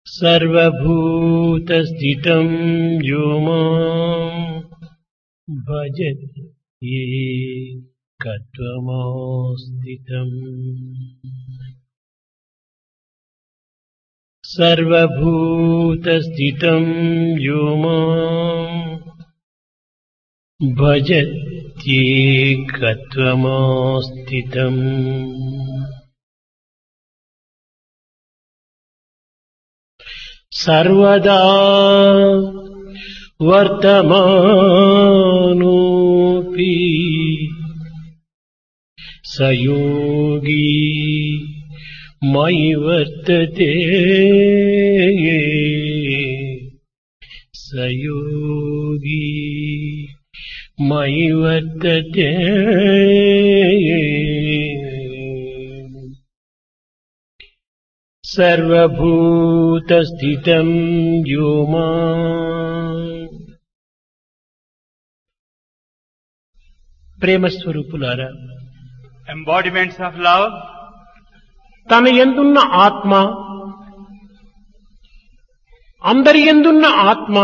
सर्वभूतस्थितं यो माम् भजति कत्वमास्थितम् सर्वभूतस्थितं यो माम् भजत्येकत्वमास्थितम् सर्वदा वर्तमानोऽपि स योगी मयि वर्तते स योगी मयि वर्तते सर्वभूतस्थितं यो మాम् ప్రేమస్వరూపులారా embodiments of love, తన ఎందున్న ఆత్మ అందరి ఎందున్న ఆత్మ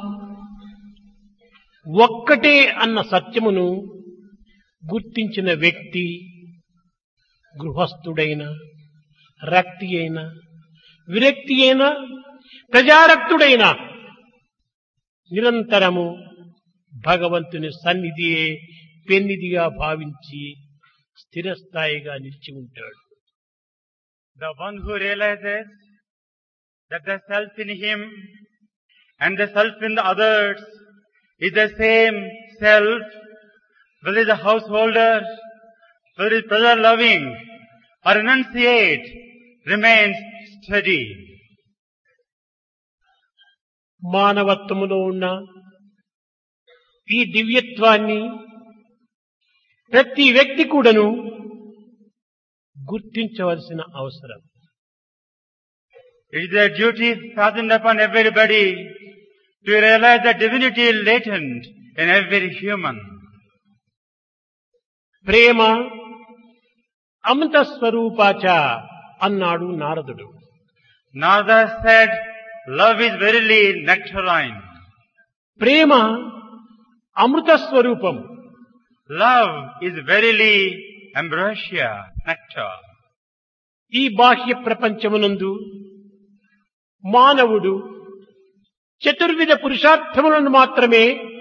ఒక్కటే అన్న సత్యమును గుర్తించిన వ్యక్తి గృహస్థుడైన రక్తి అయిన విరక్తి అయిన ప్రజారక్తుడైన నిరంతరము భగవంతుని సన్నిధియే పెన్నిదిగా భావించి స్థిరస్థాయిగా నిలిచి ఉంటాడు the one who realizes that the self in him and the self in the others is the same self, whether it is a householder, whether it is pleasure loving or renunciate, remains steady. మానవత్వములో ఉన్న ఈ దివ్యత్వాన్ని ప్రతి వ్యక్తి కూడాను గుర్తించవలసిన అవసరం It is a duty fastened upon everybody to realize the divinity latent in every human. ప్రేమ అమృత స్వరూపాచ అన్నాడు నారదుడు Narada said, love is verily nectarine. ప్రేమ అమృత స్వరూపం Love is verily ambrosia, nectar. ఈ బాహ్య ప్రపంచమునందు మానవుడు చతుర్విధ పురుషార్థములను మాత్రమే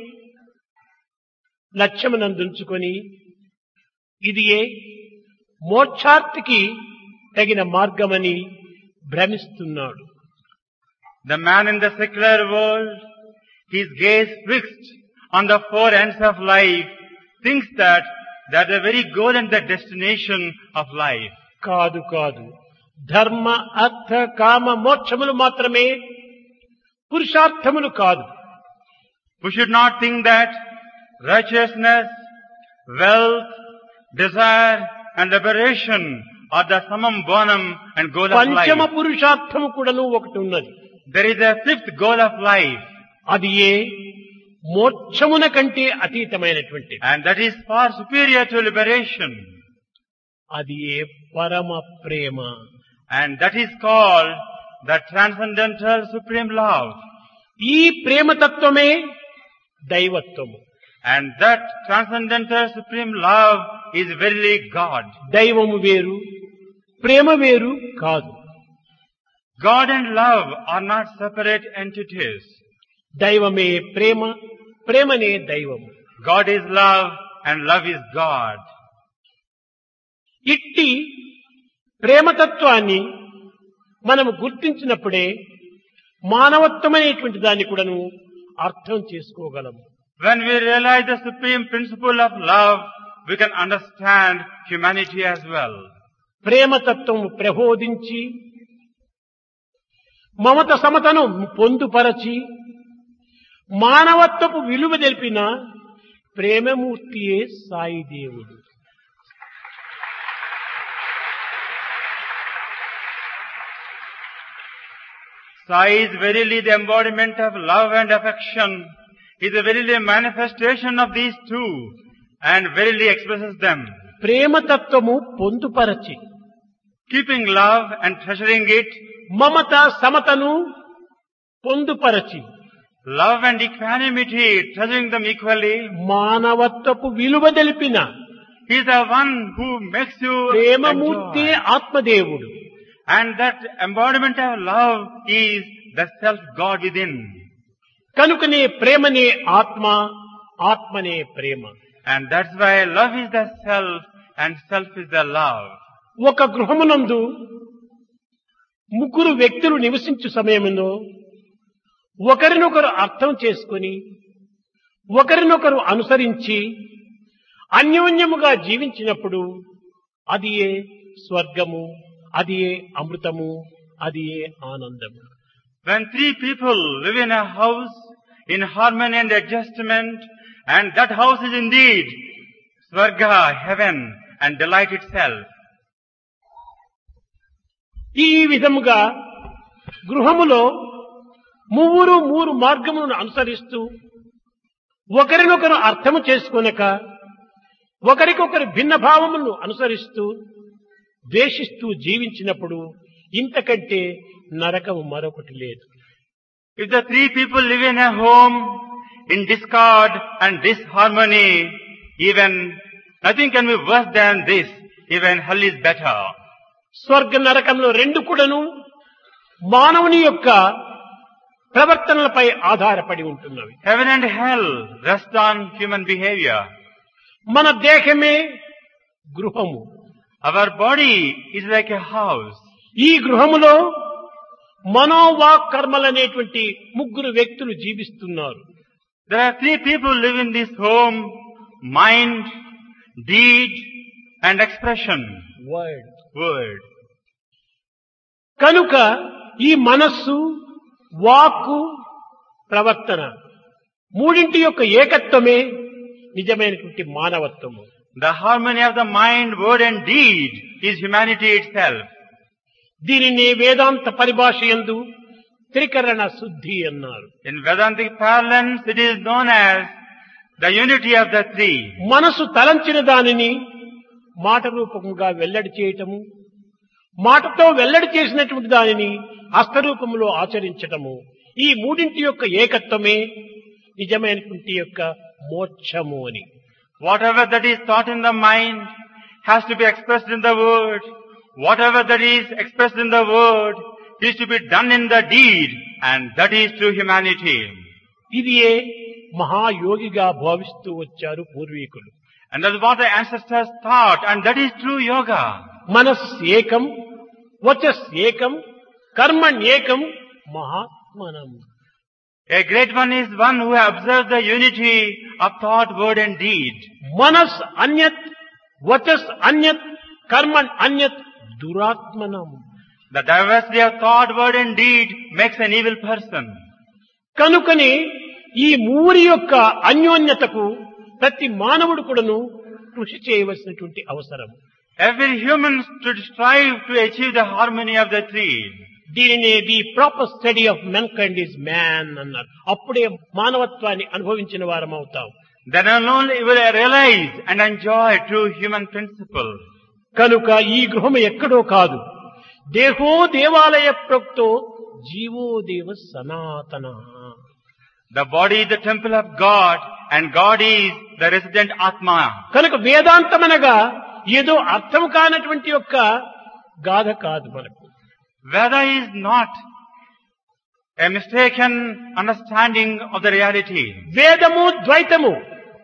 లక్ష్యమునందుంచుకొని ఇది ఏ మోక్షార్థికి తగిన మార్గమని భ్రమిస్తున్నాడు The man in the secular world, his gaze fixed on the four ends of life, thinks that that's the very goal and the destination of life. కాదు కాదు ధర్మ అర్థ కామ మోక్షములు మాత్రమే పురుషార్థములు కాదు We should not think that righteousness, wealth, desire and liberation are the summum bonum and goal of పంచమ life. పురుషార్థము కూడాను ఒకటి ఉన్నది There is a fifth goal of life అది ఏ మోక్షమున కంటే అతీతమైనటువంటి and that is far superior to liberation అది ఏ పరమ ప్రేమ and that is called the transcendental supreme love ఈ ప్రేమతత్వమే దైవత్వము and that transcendental supreme love is verily God. దైవము వేరు ప్రేమ వేరు కాదు God and love are not separate entities. దైవమే ప్రేమ ప్రేమనే దైవము God is love and love is God. ఇట్టి ప్రేమతత్వాన్ని మనము గుర్తించినప్పుడే మానవత్వమైనటువంటి దాన్ని కూడాను అర్థం చేసుకోగలము When we realize the supreme principle of love, we can understand humanity as well. ప్రేమతత్వము ప్రబోధించి మమత సమతను పొందుపరచి మానవత్వపు విలువ తెలిపిన ప్రేమమూర్తియే సాయి దేవుడు Sai is verily the embodiment of love and affection, is a verily manifestation of these two, and verily expresses them. ప్రేమతత్వము పొందుపరచి Keeping love and treasuring it Mamata సమతను పొందుపరచి Love and equanimity, treasuring them equally. మానవత్వపు విలువ తెలిపిన He is the one who makes you ప్రేమమూర్తి enjoy. ఆత్మదేవుడు And that embodiment of love is the self-God within. కనుకనే ప్రేమనే ఆత్మ ఆత్మనే ప్రేమ And that's why love is the self and self is the love. ఒక గృహమునందు ముగ్గురు వ్యక్తులు నివసించు సమయంలో ఒకరినొకరు అర్థం చేసుకొని ఒకరినొకరు అనుసరించి అన్యోన్యముగా జీవించినప్పుడు అది ఏ స్వర్గము అది ఏ అమృతము అది ఏ ఆనందము When three people live in a house in harmony and adjustment, and that house is indeed Swarga, heaven, and delight itself. ఈ విధముగా గృహములో ముగ్గురు మూడు మార్గములను అనుసరిస్తూ ఒకరినొకరు అర్థము చేసుకొనక ఒకరికొకరు భిన్న భావములను అనుసరిస్తూ ద్వేషిస్తూ జీవించినప్పుడు ఇంతకంటే నరకము మరొకటి లేదు If the three people live in a home in discord and disharmony, even nothing can be worse than this. Even hell is better. స్వర్గ నరకంలో రెండు కూడాను మానవుని యొక్క ప్రవర్తనలపై ఆధారపడి ఉంటున్నవి Heaven and hell rest on human behavior. మన దేహమే గృహము Our body is like a house. ఈ గృహములో మనోవాక్ కర్మలనేటువంటి ముగ్గురు వ్యక్తులు జీవిస్తున్నారు There are three people live in this home, mind, deed, and expression, word word. కనుక ఈ మనస్సు వాక్కు ప్రవర్తన మూడింటి యొక్క ఏకత్వమే నిజమైనటువంటి మానవత్వము The harmony of the mind, word and deed is humanity itself. దీనిని వేదాంత పరిభాష యందు త్రికరణ శుద్ధి అన్నారు In Vedantic parlance, it is known as the unity of the three. మనసు తలంచిన దానిని మాట రూపముగా వెల్లడి చేయటము మాటతో వెల్లడి చేసినటువంటి దానిని హస్తరూపములో ఆచరించటము ఈ మూడింటి యొక్క ఏకత్వమే నిజమైనటువంటి యొక్క మోక్షము అని Whatever that is thought in the mind has to be expressed in the word. Whatever that is expressed in the word is to be done in the deed, and that is true humanity. ఇది ఏ మహాయోగిగా భావిస్తూ వచ్చారు పూర్వీకులు And that's what the ancestors thought, and that is true yoga. మనస్ ఏకం వచస్ ఏకం కర్మణ్యేకం మహాత్మనం A great one is one who observes the unity of thought, word and deed. మనస్ అన్యత్ వచస్ అన్యత్ కర్మణ్ అన్యత్ దురాత్మనం The diversity of thought, word and deed makes an evil person. కనుకని ఈ మూరి యొక్క అన్యోన్యతకు ప్రతి మానవుడు కూడాను కృషి చేయవలసినటువంటి అవసరం Every human should strive to achieve the harmony of the three. దీనిని the proper study of mankind is man అన్నారు అప్పుడే మానవత్వాన్ని అనుభవించిన వారం అవుతాం Then only you will realize and enjoy true human principle. కనుక ఈ గృహం ఎక్కడో కాదు దేహో దేవాలయ ప్రోక్తో జీవో దేవ సనాతన The body is the temple of God and God is the resident Atma. కనుక వేదాంతమనగా ఏదో అర్థం కానటువంటి యొక్క గాథ కాదు మనకు Veda is not a mistaken understanding of the reality. వేదము ద్వైతము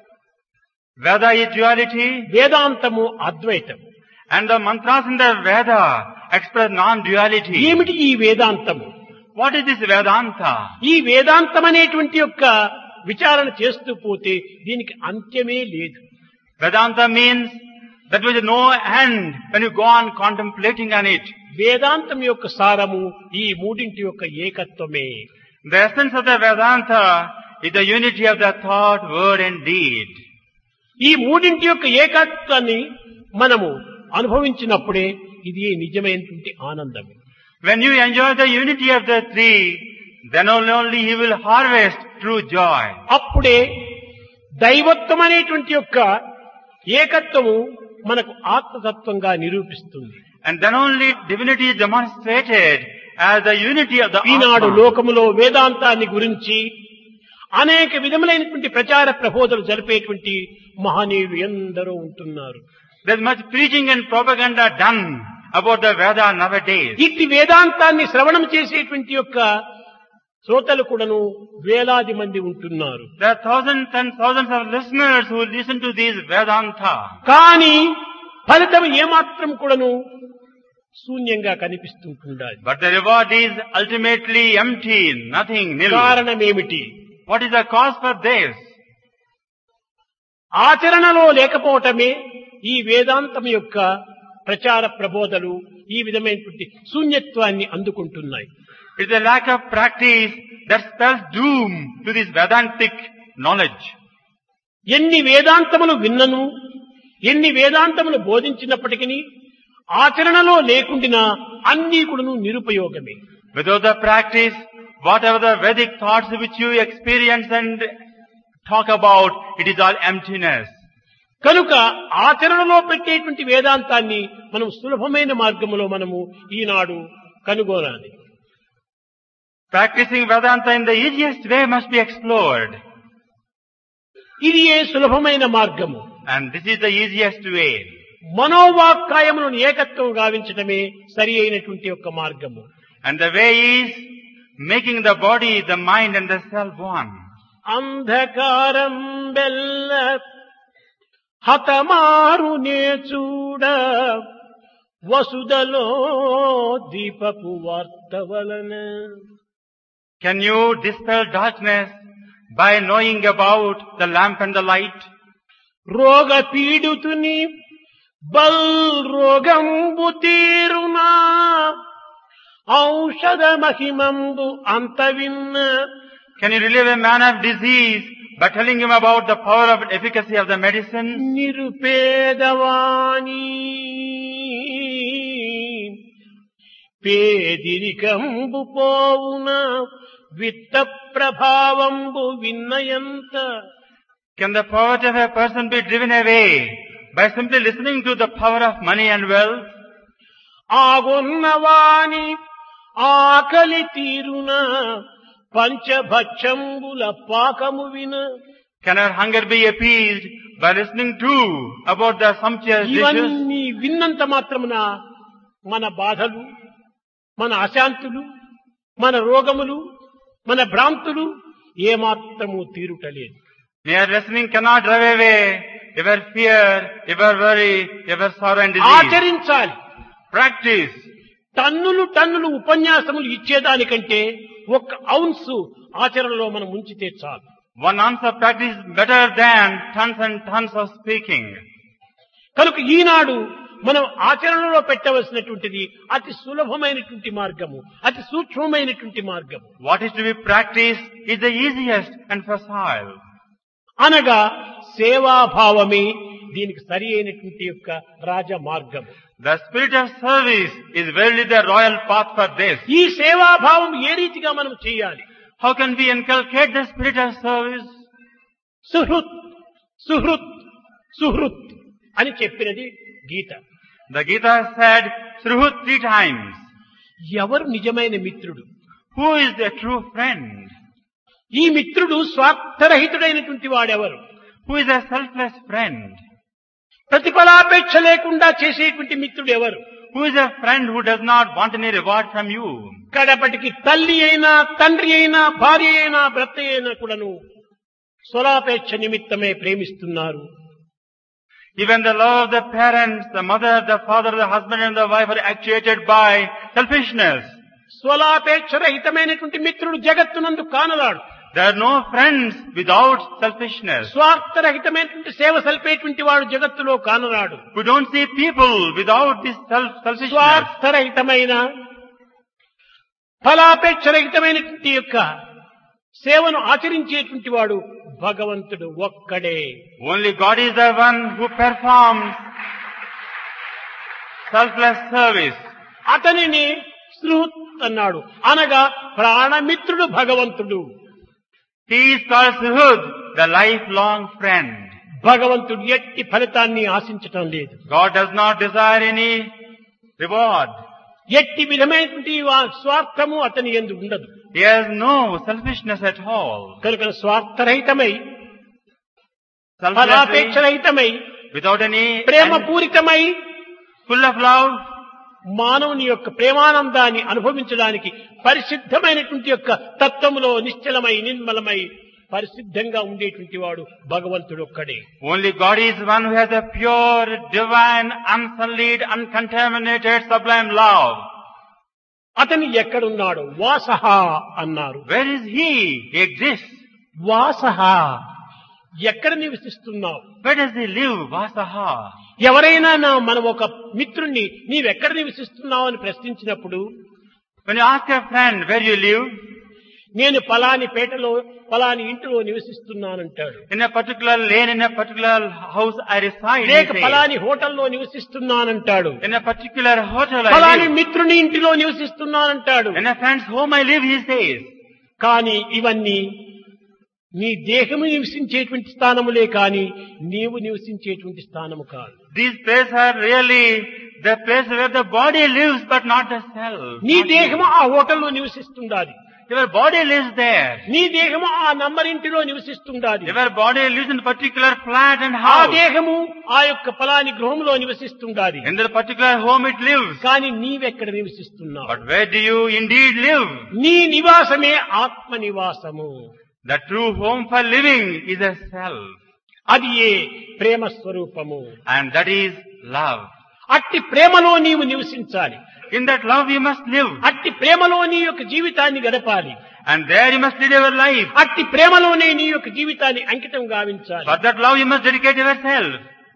Veda is duality వేదాంతము అద్వైతము and the mantras in the Veda express non-duality. ఏమిటి ఈ వేదాంతము What is this Vedanta? ఈ వేదాంతం అనేటువంటి యొక్క విచారణ చేస్తూ పోతే దీనికి అంత్యమే లేదు Vedanta means that with no end when you go on contemplating on it. వేదాంతం యొక్క సారము ఈ మూడింటి యొక్క ఏకత్వమే The essence of the Vedanta is the unity of the thought, word and deed. ఈ మూడింటి యొక్క ఏకత్వాన్ని మనము అనుభవించినప్పుడే ఇది నిజమైనటువంటి ఆనందం When you enjoy the unity of the three, then only, only he will harvest true joy. అప్పుడే దైవత్వం అనేటువంటి యొక్క ఏకత్వము మనకు ఆత్మతత్వంగా నిరూపిస్తుంది And then only divinity is demonstrated as the unity of the Eenadu Atma. లోకములో వేదాంతాన్ని గురించి అనేక విధములైనటువంటి ప్రచార ప్రబోధలు జరిపేటువంటి మహనీయులు ఎందరో ఉంటున్నారు There's much preaching and propaganda done about the Veda nowadays. ఇట్టి వేదాంతాన్ని శ్రవణం చేసేటువంటి యొక్క శ్రోతలు కూడాను వేలాది మంది ఉంటున్నారు There are thousands and thousands of listeners who listen to these Vedanta. కానీ ఫలితం ఏమాత్రం కూడాను శూన్యంగా కనిపిస్తుంటుండాలి But the reward is ultimately empty, nothing, nil. కారణమేమిటి What is the cause for this? ఆచరణలో లేకపోవటమే ఈ వేదాంతం యొక్క ప్రచార ప్రబోధలు ఈ విధమైనటువంటి శూన్యత్వాన్ని అందుకుంటున్నాయి It's a lack of practice that spells doom to this Vedantic knowledge. ఎన్ని వేదాంతములు విన్నను ఎన్ని వేదాంతములు బోధించినప్పటికీ ఆచరణలో లేకుండినా అన్నీ కూడాను నిరుపయోగమే Without the practice, whatever the Vedic thoughts which you experience and talk about, it is all emptiness. కనుక ఆచరణలో పెట్టేటువంటి వేదాంతాన్ని మనం సులభమైన మార్గంలో మనము ఈనాడు కనుగొనాలి Practicing Vedanta in the easiest way must be explored. ఇది ఏ సులభమైన మార్గము And this is the easiest way. మనోవాక్కాయములను ఏకత్వం గావించటమే సరి అయినటువంటి యొక్క మార్గము And the way is making the body, the mind and the self one. అంధకారం బెల్ల హతమారు చూడ వసుదలో దీపపు వార్త వలన Can you dispel darkness by knowing about the lamp and the light? రోగ పీడుతుని బల్ రోగంబు తీరునా ఔషధ మహిమంబు అంత విన్న Can you relieve a man of disease by telling him about the power of efficacy of the medicine? నిరుపేదవాణి పేదిరికంబు పోవున విత్త ప్రభావంబు విన్నయంత Can the poverty of a person be driven away by simply listening to the power of money and wealth? ఆగొన్నవాని ఆకలి తీరున పంచభక్షంబుల పాకము విన Can our hunger be appeased by listening to about the sumptuous dishes? ఇవన్నీ విన్నంత మాత్రమున మన బాధలు మన అశాంతులు మన రోగములు మన భ్రాంతులు ఏమాత్రము తీరుటలేదు Mere listening cannot drive away your fear, your worry, your sorrow and disease. ఆచరించాలి Practice. టన్నులు టన్నులు ఉపన్యాసములు ఇచ్చేదానికంటే ఒక్క ఔన్స్ ఆచరణలో మనం ఉంచితే చాలు One ounce of practice is better than tons and tons of speaking. కనుక ఈనాడు మనం ఆచరణలో పెట్టవలసినటువంటిది అతి సులభమైనటువంటి మార్గము అతి సూక్ష్మమైనటువంటి మార్గము What is to be practiced is the easiest and facile. అనగా సేవాభావమే దీనికి సరి అయినటువంటి యొక్క రాజ మార్గము The spirit of service is verily the royal path for this. ఈ సేవాభావం ఏ రీతిగా మనం చేయాలి How can we inculcate the spirit of service? Suhrit Suhrit Suhrit అని చెప్పినది గీత The Gita said Sruhut three times. ఎవరు నిజమైన మిత్రుడు Who is the true friend? ఈ మిత్రుడు స్వార్థరహితుడైనటువంటి వాడెవరు Who is a selfless friend? ప్రతిఫలాపేక్ష లేకుండా చేసేటువంటి మిత్రుడు ఎవరు Who is a friend who does not want any reward from you? కడపటికి తల్లి అయినా తండ్రి అయినా భార్య అయినా భర్త అయినా కూడాను స్వలాపేక్ష నిమిత్తమే ప్రేమిస్తున్నారు Even the love of the parents, the mother, the father, the husband and the wife are actuated by selfishness. స్వలాపేక్ష రహితమైనటువంటి మిత్రుడు జగత్తునందు కానరాడు There are no friends without selfishness. స్వార్థరహితమైనటువంటి సేవ సల్పేటువంటి వాడు జగత్తులో కానరాడు We don't see people without this self selfishness. స్వార్థరహితమైన ఫలాపేక్ష రహితమైనటువంటి యొక్క సేవను ఆచరించేటువంటి వాడు భగవంతుడు ఒక్కడే Only God is the one who performs selfless service. అతనిని సృహత్ అన్నాడు అనగా ప్రాణమిత్రుడు భగవంతుడు He is called Suhud, the lifelong friend. భగవంతుడు ఎట్టి ఫలితాన్ని ఆశించటం లేదు God does not desire any reward. ఎట్టి విధమైనటువంటి వా- స్వార్థము అతని ఎందు ఉండదు He has no selfishness at all. కనుక స్వార్థరహితమై Selflessly, ఫలాపేక్షరహితమై without any ప్రేమపూరితమై full of love, మానవుని యొక్క ప్రేమానందాన్ని అనుభవించడానికి పరిశుద్ధమైనటువంటి యొక్క తత్వములో నిశ్చలమై నిర్మలమై పరిశుద్ధంగా ఉండేటువంటి వాడు భగవంతుడు ఒక్కడే only God is one who has a pure, divine, unsullied, uncontaminated, sublime love. అతని ఎక్కడున్నాడు వాసహ అన్నారు Where is He? He exists. వాసహ ఎక్కడ నివసిస్తున్నావు Where does He live? Vasaha. ఎవరైనా నా మనం ఒక మిత్రుణ్ణి నీవెక్కడ నివసిస్తున్నావు అని ప్రశ్నించినప్పుడు When you ask a friend where you live, నేను పలాని పేటలో పలాని ఇంటిలో నివసిస్తున్నానంటాడు in a particular lane, in a particular house I reside, he లేక says. పలాని హోటల్లో నివసిస్తున్నానంటాడు in a particular hotel I Palani live, మిత్రుని ఇంటిలో నివసిస్తున్నానంటాడు in a friend's home I live, he says. కానీ ఇవన్నీ నీ దేహము నివసించేటువంటి స్థానములే కాని నీవు నివసించేటువంటి స్థానము కాదు These places are really the place where the body lives but not the self. నీ not దేహము you. ఆ హోటల్లో నివసిస్తుండాలి Your body lives there. నీ దేహము ఆ నంబరింటిలో నివసిస్తుండాలి Your body lives in a particular flat and ఆ house. దేహము ఆ యొక్క పలాని గృహంలో నివసిస్తుండాలి In the particular home it lives. కానీ నీవెక్కడ నివసిస్తున్నావు But where do you indeed live? నీ నివాసమే ఆత్మ నివాసము The true home for living is a self. అది ఏ ప్రేమ స్వరూపము And that is love. అట్టి ప్రేమలో నీవు నివసించాలి In that love you must live. అట్టి ప్రేమలో నీ యొక్క జీవితాన్ని గడపాలి And there you must live your life. అట్టి ప్రేమలోనే నీ యొక్క జీవితాన్ని అంకితం గావించాలి For that love you must dedicate yourself.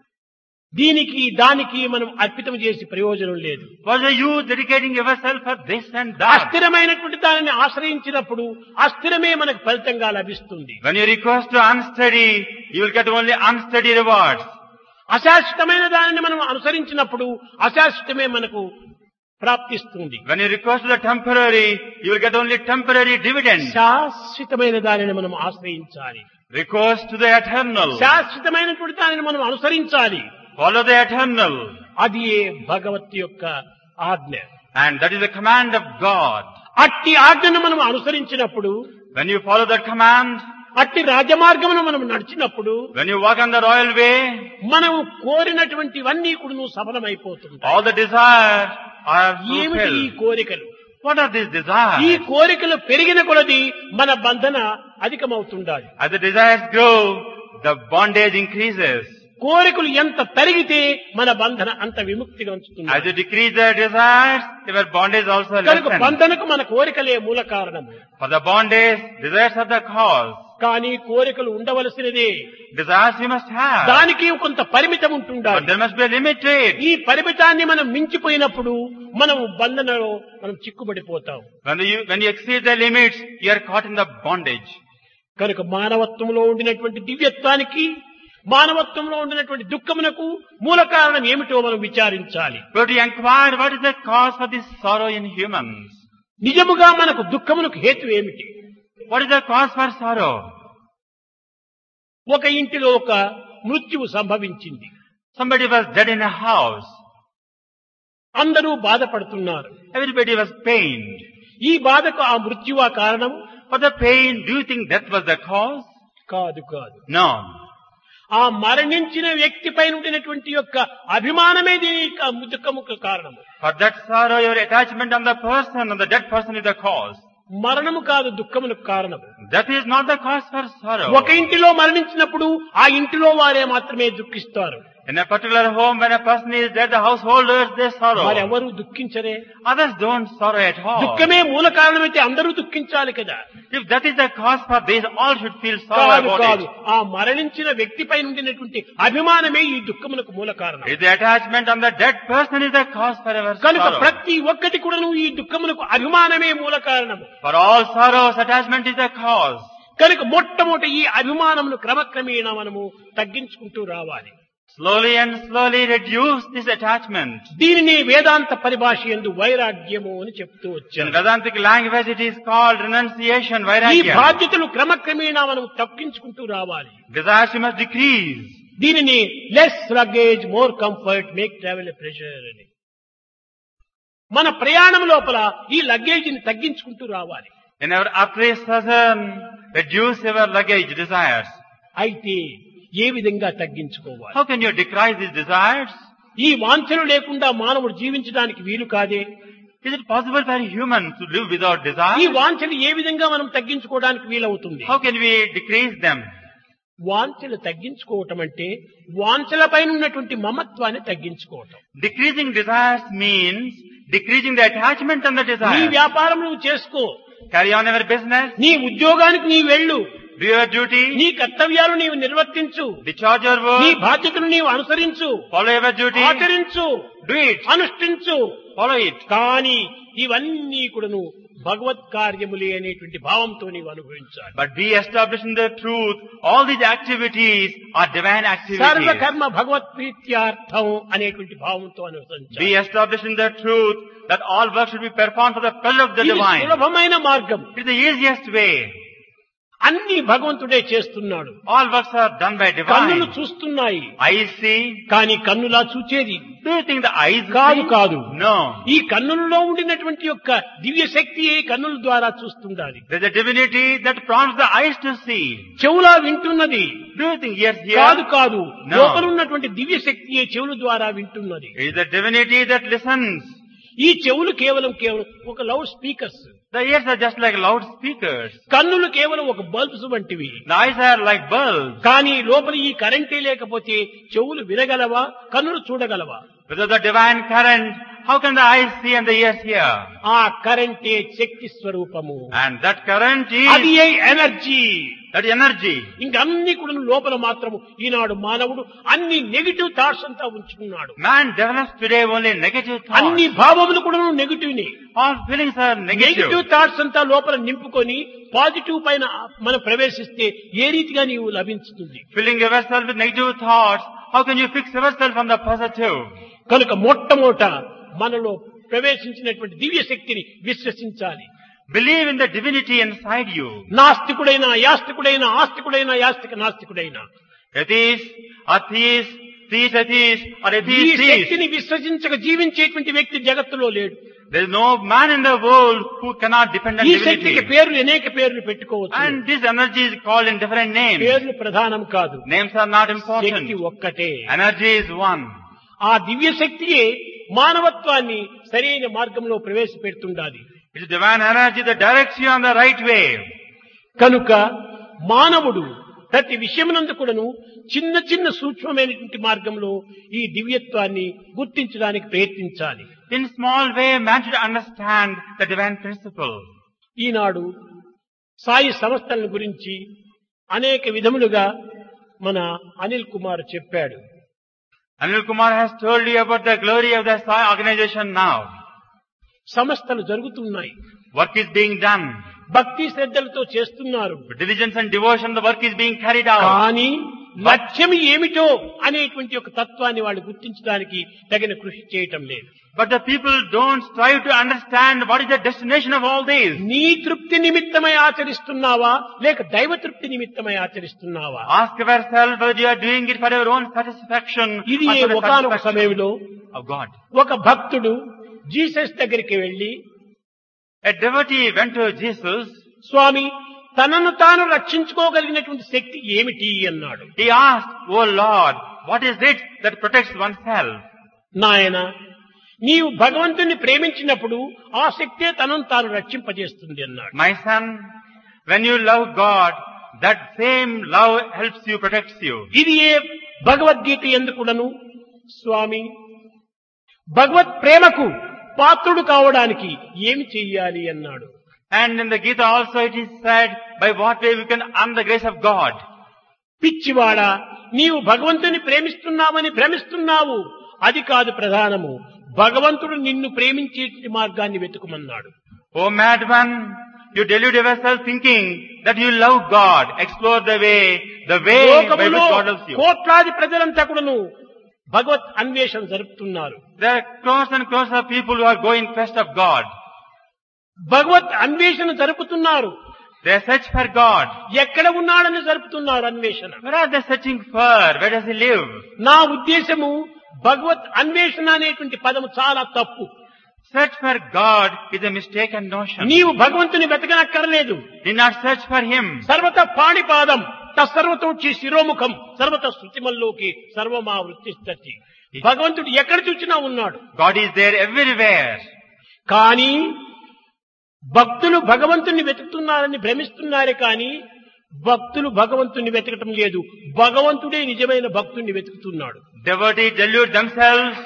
దీనికి దానికి మనం అర్పితం చేసి ప్రయోజనం లేదు What are you dedicating yourself for this and that? అస్థిరమైనటువంటి దానిని ఆశ్రయించినప్పుడు అస్థిరమే మనకు ఫలితంగా లభిస్తుంది When you request to unsteady, you will get only unsteady rewards. అశాశ్వతమైన దానిని మనం అనుసరించినప్పుడు అశాశ్వతమే మనకు ప్రాప్తిస్తుంది When you request to the temporary, you will get only temporary dividends. శాశ్వతమైన దానిని మనం ఆశ్రయించాలి Request to the eternal. శాశ్వతమైనటువంటి దానిని మనం అనుసరించాలి Follow the eternal. అది ఏ భగవత్ యొక్క ఆజ్ఞ And that is the command of God. అట్టి ఆజ్ఞను మనం అనుసరించినప్పుడు When you follow that command, అట్టి రాజమార్గమును మనం నడిచినప్పుడు when you walk on the royal way, మనం కోరినటువంటివన్నీ కూడా నువ్వు సఫలమైపోతుంటాయి all the desires are ఏమిటి ఈ fulfilled. కోరికలు What are these ఈ desires? కోరికలు పెరిగిన కొలది మన బంధన అధికమవుతుండాలి As the desires grow, the bondage increases. కోరికలు ఎంత తరిగితే మన బంధన అంత విముక్తిగా As ఉంచుతుంది you decrease the desires, your bondage also కనుక lessens. బంధనకు మన కోరికలే మూల కారణము For the bondage, desires are the cause. కానీ కోరికలు ఉండవలసినదే Desires you must have. దానికి కొంత పరిమితం But ఉంటుండాలి there must be a limit to it. ఈ పరిమితాన్ని మనం మించిపోయినప్పుడు మనం బంధనలో మనం చిక్కుబడిపోతాం When you, when you exceed the limits, you are caught in the bondage. కనుక మానవత్వంలో ఉండినటువంటి దివ్యత్వానికి మానవత్వంలో ఉండినటువంటి దుఃఖమునకు మూల కారణం ఏమిటో మనం విచారించాలి But you inquire what is the cause for this sorrow in humans? నిజముగా మనకు దుఃఖమునకు హేతు ఏమిటి What is the cause for sorrow? ఒక ఇంటిలో ఒక మృత్యువు సంభవించింది Somebody was dead in a house. అందరూ బాధపడుతున్నారు Everybody was pained. ఈ బాధకు ఆ మృత్యువా కారణం For the pain, do you think death was the cause? కాదు కాదు No. ఆ మరణించిన వ్యక్తి పైన ఉండినటువంటి యొక్క అభిమానమే దీని యొక్క దుఃఖముకు కారణం For that sorrow, your attachment on the person, on the dead person is the cause. మరణము కాదు దుఃఖమునకు కారణం That is not the cause for sorrow. ఒక ఇంటిలో మరణించినప్పుడు ఆ ఇంటిలో వారే మాత్రమే దుఃఖిస్తారు In a particular home, when a person is dead, the householders, they sorrow. వారెవరూ దుఃఖించరే Others don't sorrow at all. దుఃఖమే మూల కారణమైతే అందరూ దుఃఖించాలి కదా If that is the cause for this, all should feel sorrow కాదు about కాదు it. ఆ మరణించిన వ్యక్తిపై ఉండినటువంటి అభిమానమే ఈ దుఃఖమునకు మూల కారణం If the attachment on the dead person is the cause for our కనుక sorrow. ప్రతి ఒక్కటి కూడాను ఈ దుఃఖమునకు అభిమానమే మూల కారణము For all sorrows, attachment is the cause. కనుక మొట్టమొదటి ఈ అభిమానమును క్రమక్రమేణా మనము తగ్గించుకుంటూ రావాలి Slowly and slowly reduce this attachment. దీనిని వేదాంత పరిభాష ఎందు వైరాగ్యము అని చెప్తూ In వచ్చాను Vedantic language, it is called renunciation, ఈ vairagya. బాధ్యతలు క్రమక్రమేణా మనం తగ్గించుకుంటూ రావాలి Desires you must decrease. దీనిని less luggage more comfort make travel pleasure అని మన ప్రయాణం లోపల ఈ లగేజీని తగ్గించుకుంటూ రావాలి In our après season, reduce your luggage desires. అయితే ఏ విధంగా తగ్గించుకోవాలి How can you decrease these desires? ఈ వాంఛలు లేకుండా మానవుడు జీవించడానికి వీలు కాదే Is it possible for a human to live without ఈ desire? వాంఛలు ఏ విధంగా మనం తగ్గించుకోవడానికి వీలవుతుంది How can we decrease them? వాంఛలు తగ్గించుకోవటం అంటే వాంఛలపైన ఉన్నటువంటి మమత్వాన్ని తగ్గించుకోవటం Decreasing desires means decreasing the attachment and the నీ desire. వ్యాపారం నువ్వు చేసుకో Carry on your business, నీ ఉద్యోగానికి నీ వెళ్ళు do your duty, నీ కర్తవ్యాలు నీవు నిర్వర్తించు discharge your నీ work, బాధ్యతను నీవు అనుసరించు follow your duty, ఆచరించు do it, అనుష్ఠించు follow it. కానీ ఇవన్నీ కూడాను భగవత్ కార్యములే అనేటువంటి భావంతో నీవు అనుభవించాలి But be established in the truth. All these activities are divine activities. సర్వకర్మ భగవత్ ప్రీత్యార్థం అనేటువంటి భావంతో Be అనుసరించాలి established in the truth that all work should be performed for the pleasure of the ఇది divine. సులభమైన మార్గం It is the easiest way. అన్ని భగవంతుడే చేస్తున్నాడు All works are done by కన్నులు divine. చూస్తున్నాయి Eyes see. కానీ కన్నులా చూచేది Do you think the eyes కాదు see? కాదు No. ఈ కన్నులలో ఉండినటువంటి యొక్క దివ్య శక్తి కన్నుల ద్వారా చూస్తుండాలి There's a divinity that prompts the eyes to see. చెవులా వింటున్నది Do you think ears కాదు hear? కాదు No. లోపల ఉన్నటువంటి దివ్య శక్తి చెవుల ద్వారా వింటున్నది It is the divinity that listens. ఈ చెవులు కేవలం కేవలం ఒక loud speakers The ears are just like loudspeakers. కన్నులు కేవలం ఒక బల్బ్స్ వంటివి The eyes are like bulbs. కానీ లోపల ఈ కరెంటే లేకపోతే చెవులు వినగలవా కన్నులు చూడగలవా Without the divine current, how can the eyes see and the ears hear? ఆ కరెంటే శక్తి స్వరూపము And that current అది is a energy that energy. ఇంకా అన్ని కూడా లోపల మాత్రము ఈనాడు మానవుడు అన్ని నెగిటివ్ థాట్స్ అంతా ఉంచుకున్నాడు Man develops today only negative అన్ని thoughts. భావములు కూడా నెగిటివ్ ని All feelings are negative negative. Thoughts అంతా లోపల నింపుకొని పాజిటివ్ పైన మనం ప్రవేశిస్తే ఏ రీతిగా నీవు లభించుతుంది Filling yourself with negative thoughts, how can you fix yourself on the positive? కనుక మొట్టమొదట మనలో ప్రవేశించినటువంటి దివ్య శక్తిని విశ్వసించాలి Believe in the divinity inside you. నాస్తికుడైన యాస్తికుడైన ఆస్తికుడైన యాస్తిక నాస్తికుడైన Atheist, atheist, theist, atheist, or ఈ atheist, theist. శక్తిని విశ్వసించక జీవించేటువంటి వ్యక్తి జగత్తులో లేడు There is no man in the world who cannot depend on ఈ శక్తికి divinity. పేర్లు అనేక పేర్లు పెట్టుకోవచ్చు And this energy is called in different names. పేర్లు ప్రధానం కాదు Names are not Shakti important. ఒక్కటే Energy is one. ఆ దివ్య శక్తియే మానవత్వాన్ని సరైన మార్గంలో ప్రవేశపెడుతుండాలి It is divine energy that directs you on the right way. కనుక మానవుడు ప్రతి విషయమునందు కూడాను చిన్న చిన్న సూక్ష్మమైనటువంటి మార్గంలో ఈ దివ్యత్వాన్ని గుర్తించడానికి ప్రయత్నించాలి In small way, man should understand the divine principle. ఈనాడు సాయి సంస్థల గురించి అనేక విధములుగా మన అనిల్ కుమార్ చెప్పాడు Anil Kumar has told you about the glory of the Sai organization now. సంస్థలు జరుగుతున్నాయి Work is being done. భక్తి శ్రద్ధలతో చేస్తున్నారు With diligence and devotion, the work is being carried out. కానీ లక్ష్యం ఏమిటో అనేటువంటి ఒక తత్వాన్ని వాళ్ళు గుర్తించడానికి తగిన కృషి చేయటం లేదు But the people don't strive to understand what is the destination of all this. నీ తృప్తి నిమిత్తమై ఆచరిస్తున్నావా లేక దైవ తృప్తి నిమిత్తమై ఆచరిస్తున్నావా Ask yourself whether you are doing it for your own satisfaction ఇది or for the ఒకనొక satisfaction సమయంలో of God. ఒక భక్తుడు జీసస్ దగ్గరికి వెళ్లి A devotee went to Jesus. స్వామి తనను తాను రక్షించుకోగలిగినటువంటి శక్తి ఏమిటి అన్నాడు He asked, Oh Lord, what is it that protects oneself? నాయన నీవు భగవంతుని ప్రేమించినప్పుడు ఆ శక్తే తనను తాను రక్షింపజేస్తుంది అన్నాడు My son, when you love God, that same love helps you, protects you. ఇది ఏ భగవద్గీత ఎందుకుడను స్వామి భగవత్ ప్రేమకు పాత్రుడు కావడానికి ఏమి చెయ్యాలి అన్నాడు And in the Gita also it is said, by what way we can earn the grace of God. పిచ్చివాడా నీవు భగవంతుని ప్రేమిస్తున్నావని భ్రమిస్తున్నావు అది కాదు ప్రధానము భగవంతుడు నిన్ను ప్రేమించే మార్గాన్ని వెతుకుమన్నాడు Oh madman, you delude yourself thinking that you love God. Explore the way, the way by which లోకములో God loves you. కోట్లాది ప్రజలంతా కూడాను భగవత్ అన్వేషణ జరుపుతున్నారు There are crores and crores of people who are going quest of God. భగవత్ అన్వేషణ జరుపుతున్నారు They search for God. ఎక్కడ ఉన్నాడని జరుపుతున్నారు అన్వేషణ Where are they searching for? Where does he live? నా ఉద్దేశము భగవత్ అన్వేషణ అనేటువంటి పదము చాలా తప్పు Search for God is a mistaken notion. నీవు భగవంతుని వెతకనక్కర్లేదు Need not search for Him. సర్వత పాణిపాదం తత్సర్వతోచి శిరోముఖం సర్వత శృతిమల్లోకి సర్వమా వృత్తిస్తతి భగవంతుడు ఎక్కడ చూచినా ఉన్నాడు God is there everywhere. కానీ భక్తులు భగవంతుని వెతుకుతున్నారని భ్రమిస్తున్నారే కానీ భక్తులు భగవంతుని వెతకటం లేదు భగవంతుడే నిజమైన భక్తుణ్ణి వెతుకుతున్నాడు Devotees delude themselves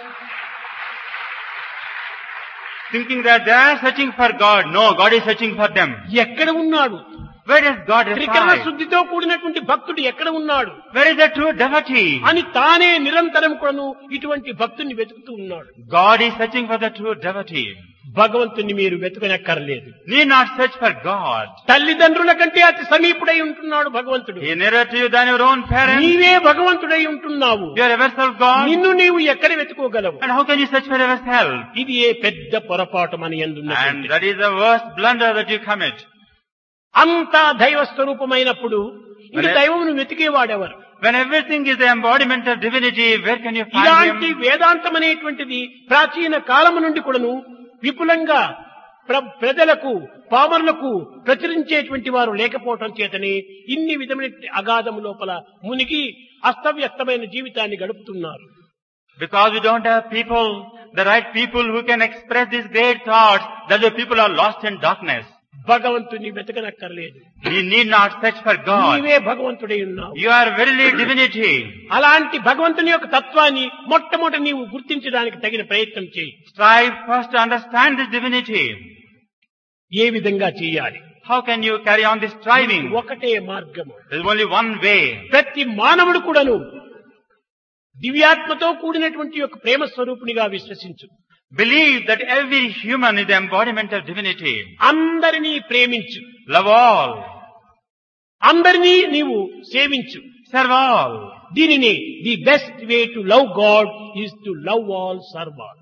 thinking that they are searching for God. No, God is searching for them. ఎక్కడ ఉన్నాడు Where does God త్రికరణ reside? శుద్ధితో కూడినటువంటి భక్తుడు ఎక్కడ ఉన్నాడు Where is the true devotee? అని తానే నిరంతరం కూడాను ఇటువంటి భక్తుని వెతుకుతూ ఉన్నాడు God is searching for the true devotee. భగవంతుని మీరు వెతకనక్కర్లేదు Need not search for God. తల్లిదండ్రుల కంటే అతి సమీపుడై ఉంటున్నాడు భగవంతుడు He is nearer to you than your own parents. నీవే భగవంతుడై ఉంటున్నావు You are yourself God. నిన్ను నీవు ఎక్కడ వెతుకోగలవు And how can you search for yourself? ఇది ఏ పెద్ద పొరపాటు అని And ఎందున్నటువంటి that is the worst blunder that you commit. అంతా దైవ స్వరూపమైనప్పుడు ఇంక When- దైవమును వెతికేవాడెవరు When everything is the embodiment of divinity, where can you find ఇలాంటి Him? వేదాంతం అనేటువంటిది ప్రాచీన కాలము నుండి కూడాను విపులంగా ప్ర- ప్రజలకు పామరులకు ప్రచురించేటువంటి వారు లేకపోవటం చేతనే ఇన్ని విధమైన అగాధము లోపల మునిగి అస్తవ్యస్తమైన జీవితాన్ని గడుపుతున్నారు Because we don't have people, the right people who can express these great thoughts, that the people are lost in darkness. భగవంతుని వెతకనక్కర్లేదు We need not search for God. నీవే భగవంతుడై ఉన్నావు You are verily divinity. అలాంటి భగవంతుని యొక్క తత్వాన్ని మొట్టమొదటి నీవు గుర్తించడానికి తగిన ప్రయత్నం చేయి Strive first to understand this divinity. ఏ విధంగా చేయాలి How can you carry on this striving? ఒకటే మార్గము There is only one way. ప్రతి మానవుడు కూడాను దివ్యాత్మతో కూడినటువంటి యొక్క ప్రేమ స్వరూపునిగా విశ్వసించు Believe that every human is the embodiment of divinity. అందరినీ ప్రేమించు Love all. అందరినీ నీవు సేవించు Serve all. దీనిని the best way to love God is to love all serve all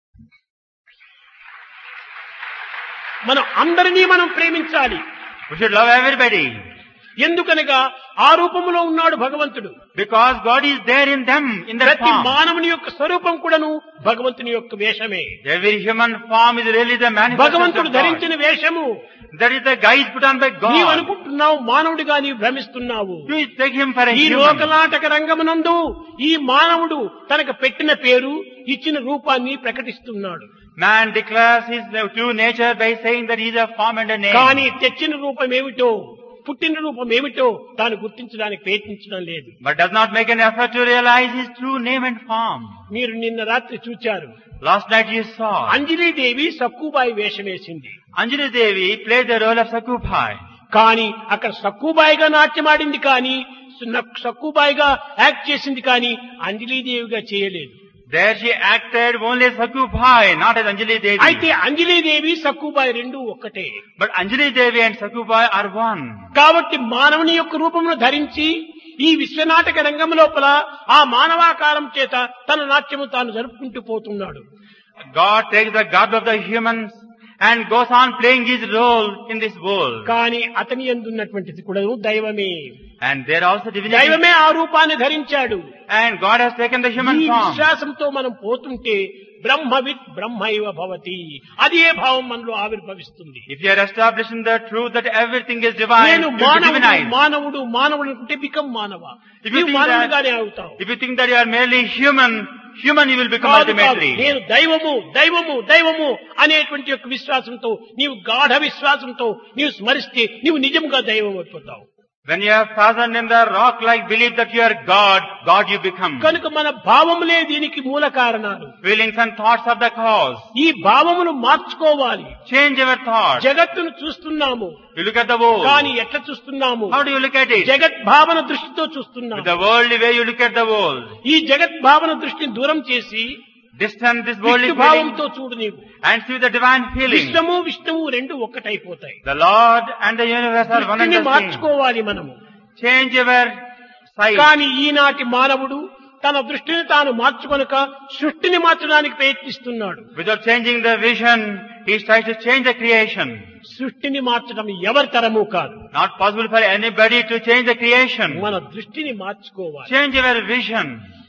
మనం అందరినీ మనం ప్రేమించాలి We should love everybody. ఎందుకనగా ఆ రూపములో ఉన్నాడు భగవంతుడు Because God is there in them, in their ప్రతి form. మానవుని యొక్క స్వరూపం కూడాను భగవంతుని యొక్క వేషమే Every human form is really the manifestation భగవంతుడు of God. ధరించిన వేషము That is the guise put on by నీవు God. అనుకుంటున్నావు మానవుడిగా నీవు భ్రమిస్తున్నావు You take him for a ఈ human. లోకనాటక రంగమునందు ఈ మానవుడు తనకు పెట్టిన పేరు ఇచ్చిన రూపాన్ని ప్రకటిస్తున్నాడు Man declares his true nature by saying that he is a form and a name. కానీ తెచ్చిన రూపం ఏమిటో పుట్టిన రూపం ఏమిటో తాను గుర్తించడానికి ప్రయత్నించడం లేదు But does not make an effort to realize his true name and form. మీరు నిన్న రాత్రి చూచారు Last night you saw. Anjali Devi Sakkubai వేషం వేసింది Anjali Devi played the role of Sakubai. కానీ అక్కడ సక్కుబాయిగా నాట్యమాడింది కానీ న- సక్కుబాయిగా యాక్ట్ చేసింది కానీ అంజలీదేవిగా చేయలేదు There she acted only as Sakubai, not as Anjali Devi. అయితే అంజలీదేవి సక్కుబాయి రెండు ఒక్కటే But Anjali Devi and Sakubai are one. కాబట్టి మానవుని యొక్క రూపమును ధరించి ఈ విశ్వనాటక రంగం లోపల ఆ మానవాకారం చేత తన నాట్యము తాను జరుపుకుంటూ పోతున్నాడు God takes the garb of the humans and goes on playing his role in this world. కానీ అతని ఎందున్నటువంటిది కూడా దైవమే And there also divinity. దైవమే ఆ రూపాన్ని ధరించాడు And God has taken the ఈ human form. విశ్వాసంతో మనం పోతుంటే బ్రహ్మవిత్ బ్రహ్మైవ భవతి అదే భావం మనలో ఆవిర్భవిస్తుంది If you are establishing the truth that everything is divine, నేను you will be మానవుడు divinized. మానవుడు మానవుడు అనుకుంటే బికమ్ మానవ If you నీవు think మానవుడిగానే that, అవుతావు if you think that you are merely human, human you will become కాదు, కాదు. ultimately. నేను దైవము దైవము దైవము అనేటువంటి యొక్క విశ్వాసంతో నీవు గాఢ విశ్వాసంతో నీవు స్మరిస్తే నీవు నిజంగా దైవం అయిపోతావు When you have fastened in the rock-like belief that you are God, God you become. కనుక మన భావములే దీనికి మూల కారణాలు Feelings and thoughts are the cause. ఈ భావమును మార్చుకోవాలి Change your thoughts. జగత్తును చూస్తున్నాము You look at the world. కానీ ఎట్లా చూస్తున్నాము How do you look at it? జగత్ భావన దృష్టితో With చూస్తున్నాము the worldly way you look at the world. ఈ జగత్ భావన దృష్టిని దూరం చేసి Distance this worldly Vishnu feeling భావంతో చూడు నీవు and see the divine feeling. విశ్వము విష్ణువు రెండు ఒక్కటైపోతాయి The Lord and the universe are one and దృష్టిని the same. మార్చుకోవాలి మనము Change your sight. కానీ ఈనాటి మానవుడు తన దృష్టిని తాను మార్చుకొనక సృష్టిని మార్చడానికి ప్రయత్నిస్తున్నాడు Without changing the vision, he tries to change the creation. సృష్టిని మార్చడం ఎవరి తరము కాదు Not possible for anybody to change the creation. మన దృష్టిని మార్చుకోవాలి Change your vision.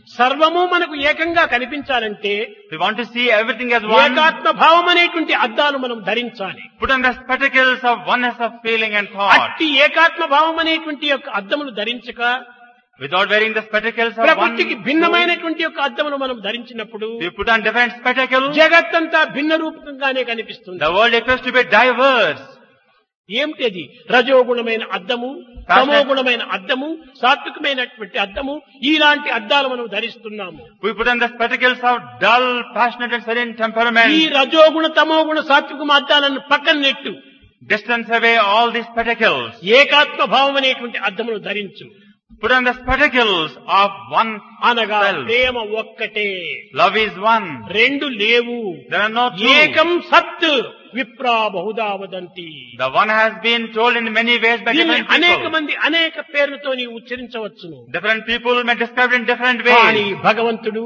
సర్వము మనకు ఏకంగా కనిపించాలంటే We want to see everything as one. ఏకాత్మ భావం అనేటువంటి అద్దాలు మనం ధరించాలి Put on the spectacles of oneness of feeling and thought. అట్టి ఏకాత్మ భావం అనేటువంటి యొక్క అద్దములు ధరించక Without wearing the spectacles of one. ప్రకృతికి భిన్నమైనటువంటి యొక్క అద్దములు మనం ధరించినప్పుడు We put on different spectacles. జగత్తంతా భిన్న రూపంగానే కనిపిస్తుంది The world appears to be diverse. ఏమిటది రజోగుణమైన అద్దము తమోగుణమైన అద్దము సాత్వికమైనటువంటి అద్దము ఇలాంటి అద్దాలు మనం ధరిస్తున్నాము We put on the spectacles of dull, passionate and serene ఈ temperament. రజోగుణ తమోగుణ సాత్వికం అద్దాలను పక్కన నెట్టు Distance away all these spectacles. ఏకాత్మ భావం అనేటువంటి అద్దమును ధరించు Put on the spectacles of one అనగా self. ప్రేమ ఒక్కటే Love is one. రెండు లేవు There are no two. ఏకం సత్ విప్రా Bahuda వదంతి The one has been told in many ways by దీన్ని different అనేక people. మంది అనేక పేర్లతో ఉచ్చరించవచ్చును Different people may describe it in different కానీ ways. భగవంతుడు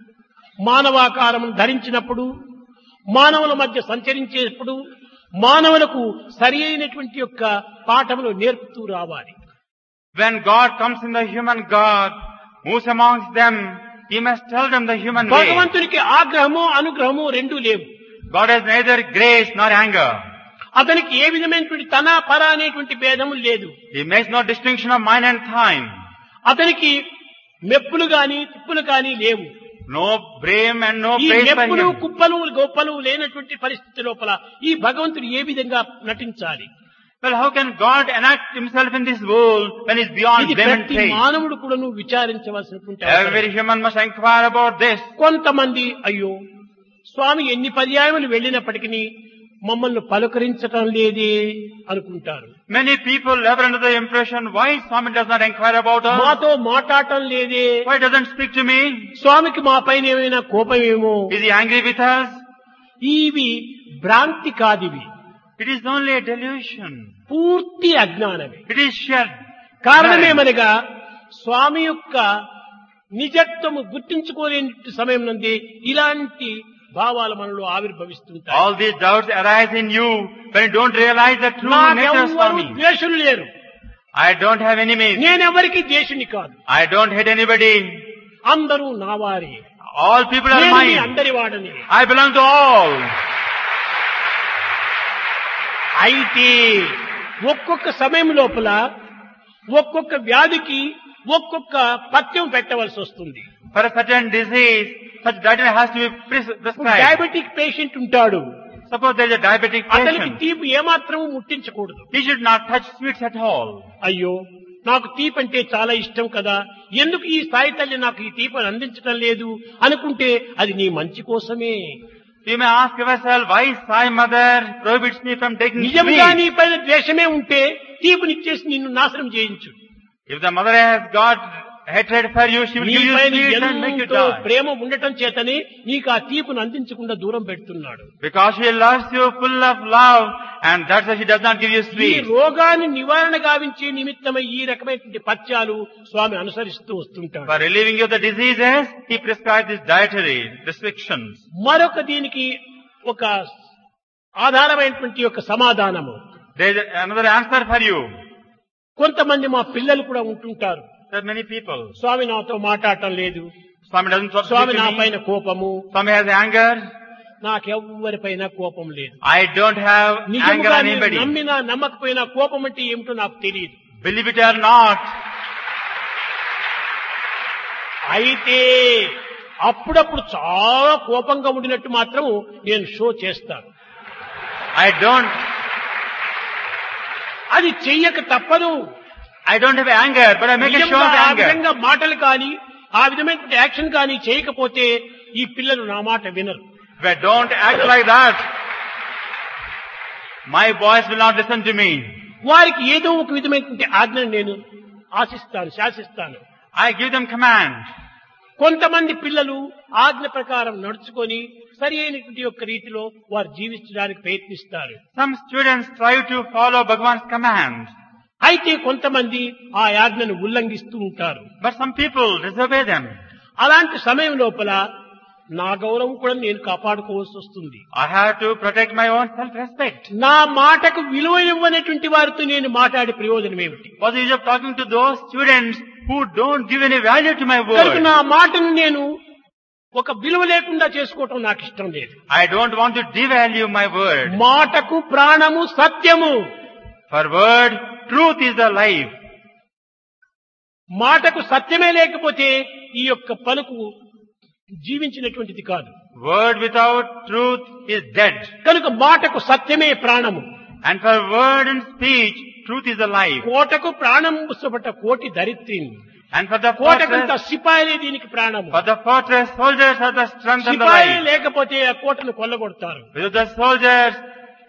మానవాకారం ధరించినప్పుడు మానవుల మధ్య సంచరించేటప్పుడు మానవులకు సరి అయినటువంటి యొక్క పాఠములు నేర్పుతూ రావాలి When God comes in the human God, moves amongst them, He must tell them the human way. భగవంతునికి ఆగ్రహము అనుగ్రహము రెండూ లేవు God has neither grace nor anger. అతనికి ఏ విధమైనటువంటి తన పర అనేటువంటి భేదము లేదు He makes no distinction of mind and time. అతనికి మెప్పులు గాని తిప్పులు గాని లేవు No blame and no ఈ praise for మెప్పులు him. కుప్పలు గొప్పలు లేనటువంటి పరిస్థితి లోపల ఈ భగవంతుడు ఏ విధంగా నటించాలి Well, how can God enact himself in this world when he's beyond ఇది them and ప్రతి faith? మానవుడు కూడా నువ్వు విచారించవలసినటువంటి అవసరం. Every human must inquire about this. కొంతమంది అయ్యో స్వామి ఎన్ని పర్యాయములు వెళ్ళినప్పటికీ మమ్మల్ని పలుకరించటం లేదే అనుకుంటారు Many people live under the impression, why Swami does not inquire about us? మాతో మాట్లాడటం లేదే Why doesn't speak to me? స్వామికి మా పైన ఏమైనా కోపమేమో Is he angry with us? ఇవి భ్రాంతి కాదివి It is only a delusion. పూర్తి అజ్ఞానమే It is sheer. కారణమేమనగా స్వామి యొక్క నిజత్వము గుర్తించుకోలేని సమయం నుండి ఇలాంటి భావాలు మనలో ఆవిర్భవిస్తుంటాయి All these doubts arise in you when you don't realize the true nature of నాకెవ్వరూ Swami. ద్వేషులు లేరు I don't have enemies. నేనెవరికి ద్వేషుని కాదు I don't hate anybody. అందరూ నావారి All people are నేను మీ mine. అందరి వాడని I belong to all. అయితే ఒక్కొక్క సమయం లోపల ఒక్కొక్క వ్యాధికి ఒక్కొక్క పథ్యం పెట్టవలసి వస్తుంది For a certain disease, such diet has to be pres- prescribed. Diabetic patient ఉంటాడు Suppose there is a diabetic అతనికి patient. తీపి ఏమాత్రము ముట్టించకూడదు He should not touch sweets at all. అయ్యో నాకు తీపి అంటే చాలా ఇష్టం కదా ఎందుకు ఈ స్థాయి తల్లి నాకు ఈ తీపని అందించడం లేదు అనుకుంటే అది నీ మంచి కోసమే You may ask yourself, why Sai Mother prohibits me from taking నిజంగా sweets? నీ పైన ద్వేషమే ఉంటే తీపినిచ్చేసి నిన్ను నాశనం చేయించు If the mother has got hatred for you, she will నీ give you పైన sweets and make you ఎంతో die. ప్రేమ ఉండటం చేతనే నీకు ఆ తీపును అందించకుండా దూరం పెడుతున్నాడు Because she loves you full of love and that's why she does not give you ఈ sweets. రోగాన్ని నివారణ గావించే నిమిత్తమై ఈ రకమైనటువంటి పథ్యాలు స్వామి అనుసరిస్తూ వస్తుంటాడు For relieving you of the diseases, he prescribes these dietary restrictions. మరొక దీనికి ఒక ఆధారమైనటువంటి యొక్క సమాధానము There is another answer for you. కొంతమంది మా పిల్లలు కూడా ఉంటుంటారు There are many people. స్వామి నాతో మాట్లాడటం లేదు Swami doesn't talk Swamy to నా me. పైన కోపము Swami has anger. నాకెవ్వరిపైన కోపం లేదు I don't have anger నిజంగా on నేను anybody. నమ్మినా నమ్మకపోయినా కోపం అంటే ఏమిటో నాకు తెలియదు Believe it or not, అయితే అప్పుడప్పుడు చాలా కోపంగా ఉండినట్టు మాత్రం నేను షో చేస్తాను I don't, అది చెయ్యక తప్పదు I don't have anger, but I make a show నిజంగా of ఆ anger. విధంగా మాటలు కానీ ఆ విధమైన యాక్షన్ కానీ చేయకపోతే ఈ పిల్లలు నా మాట వినరు If I don't act like that, my boys will not listen to me. వారికి ఏదో ఒక విధమైనటువంటి ఆజ్ఞను నేను ఆశిస్తాను శాసిస్తాను I give them command. కొంతమంది పిల్లలు ఆజ్ఞ ప్రకారం నడుచుకొని సరి అయినటువంటి యొక్క రీతిలో వారు జీవించడానికి ప్రయత్నిస్తారు Some students try to follow Bhagavan's command, అయితే కొంతమంది ఆ ఆజ్ఞను ఉల్లంఘిస్తూ ఉంటారు but some people disobey them. అలాంటి సమయం లోపల నా గౌరవం కూడా నేను కాపాడుకోవాల్సి వస్తుంది I have to protect my own self-respect. నా మాటకు విలువ ఇవ్వనటువంటి వారితో నేను మాట్లాడే ప్రయోజనం ఏమిటి What's the use of talking to those students who don't give any value to my కనుక word. నా మాటను నేను ఒక విలువ లేకుండా చేసుకోవటం నాకు ఇష్టం లేదు I don't want to devalue my word. మాటకు ప్రాణము సత్యము For word, truth is the life. మాటకు సత్యమే లేకపోతే ఈ యొక్క పలుకు జీవించినటువంటిది కాదు Word without truth is dead. కనుక మాటకు సత్యమే ప్రాణము And for word and speech, truth is the life. కోటకు ప్రాణం సుపట కోటి దరిత్రి And for the కోటకంత fortress, సిపాయిలే దీనికి ప్రాణము for the fortress, soldiers are the strength and the సిపాయి life. లేకపోతే ఆ కోటను కొల్లగొడతారు Without the soldiers,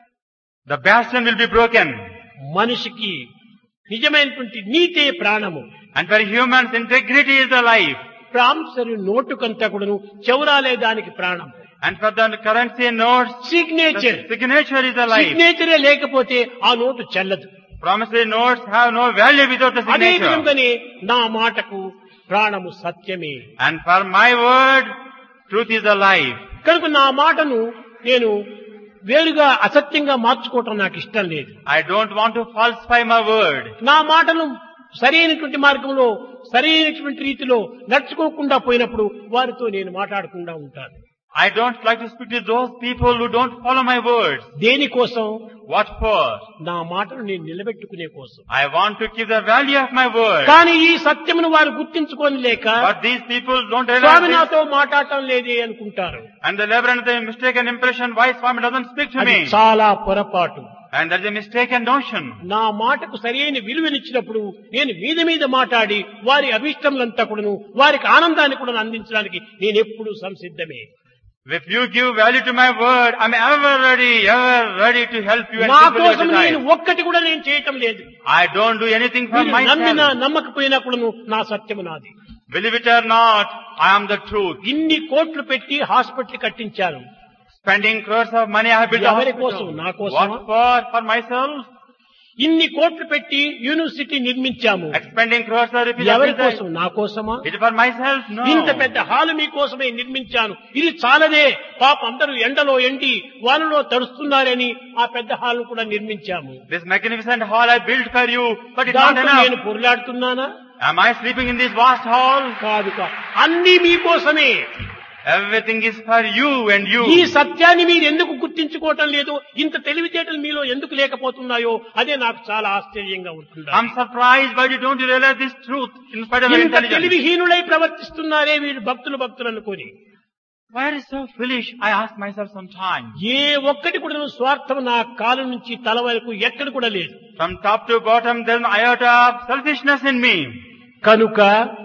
the bastion will be broken. మనిషికి నిజమైనటువంటి నీతే ప్రాణము And for humans, integrity is the life. ప్రాంసరి నోటుకంతా కూడాను చెవురాలే దానికి ప్రాణం And for the currency notes, signature the signature is the life. సిగ్నేచరే లేకపోతే ఆ నోటు చెల్లదు Promissory notes have no value without the అదే signature. విధంగానే నా మాటకు ప్రాణము సత్యమే And for my word, truth is the life. కనుక నా మాటను నేను వేరుగా అసత్యంగా మార్చుకోవటం నాకు ఇష్టం లేదు I don't want to falsify my word. నా మాటను సరైనటువంటి మార్గంలో సరైనటువంటి రీతిలో నడుచుకోకుండా పోయినప్పుడు వారితో నేను మాట్లాడకుండా ఉంటాను I don't like to speak to those people who don't follow my words. దేనికోసం What for? నా మాటను నేను నిలబెట్టుకునే కోసం I want to keep the value of my word. కానీ ఈ సత్యమును వారు గుర్తించుకొని లేక But these people don't Swamy realize this. నాతో మాట్లాడటం లేదే అనుకుంటారు And the labor and the mistaken impression why Swami doesn't speak to అది me. చాలా పొరపాటు And that's a mistaken notion. నా మాటకు సరైన విలువనిచ్చినప్పుడు నేను మీద మీద మాట్లాడి వారి అభిష్టములంతా కూడాను వారికి ఆనందాన్ని కూడా అందించడానికి నేను ఎప్పుడూ సంసిద్ధమే If you give value to my word, I'm ever ready, ever ready to help you and నా fulfill your కోసం నేను desires. ఒక్కటి కూడా నేను చేయటం లేదు I don't do anything for మీరు నమ్మినా myself. నమ్మకపోయినా కూడాను నా సత్యము నాది Believe it or not, I am the truth. ఇన్ని కోట్లు పెట్టి హాస్పిటల్ కట్టించారు Spending crores of money, I have built a ఎవరి hospital. కోసం? నా కోసమా? What for? For myself? ఇన్ని కోట్లు పెట్టి యూనివర్సిటీ నిర్మించాము Expending crores of rupees. I ఎవరి built కోసం that. నా కోసమా Is it for myself? No. ఇంత పెద్ద హాలు మీకోసమే నిర్మించాను ఇది చాలదే పాప అందరూ ఎండలో ఎండి వానలో తడుస్తున్నారని ఆ పెద్ద హాల్ కూడా నిర్మించాము This magnificent hall I built for you, but it's not దాంట్లో నేను enough. పొరులాడుతున్నానా Am I sleeping in this vast hall? కాదు కాదు అన్ని మీకోసమే Everything is for you and ఈ you. సత్యాన్ని మీరు ఎందుకు గుర్తించుకోవటం లేదు ఇంత తెలివితేటలు మీలో ఎందుకు లేకపోతున్నాయో అదే నాకు చాలా ఆశ్చర్యంగా ఉంటుంది I'm surprised why you don't realize this truth in spite of your ఇంత intelligence. తెలివిహీనులై ప్రవర్తిస్తున్నారే వీరు భక్తులు భక్తులు అనుకొని Why are you so foolish? I ask myself sometimes. ఏ ఒక్కటి కూడా స్వార్థం నా కాలు నుంచి తల వరకు ఎక్కడ కూడా లేదు From top to bottom, there's an iota of selfishness in me. కనుక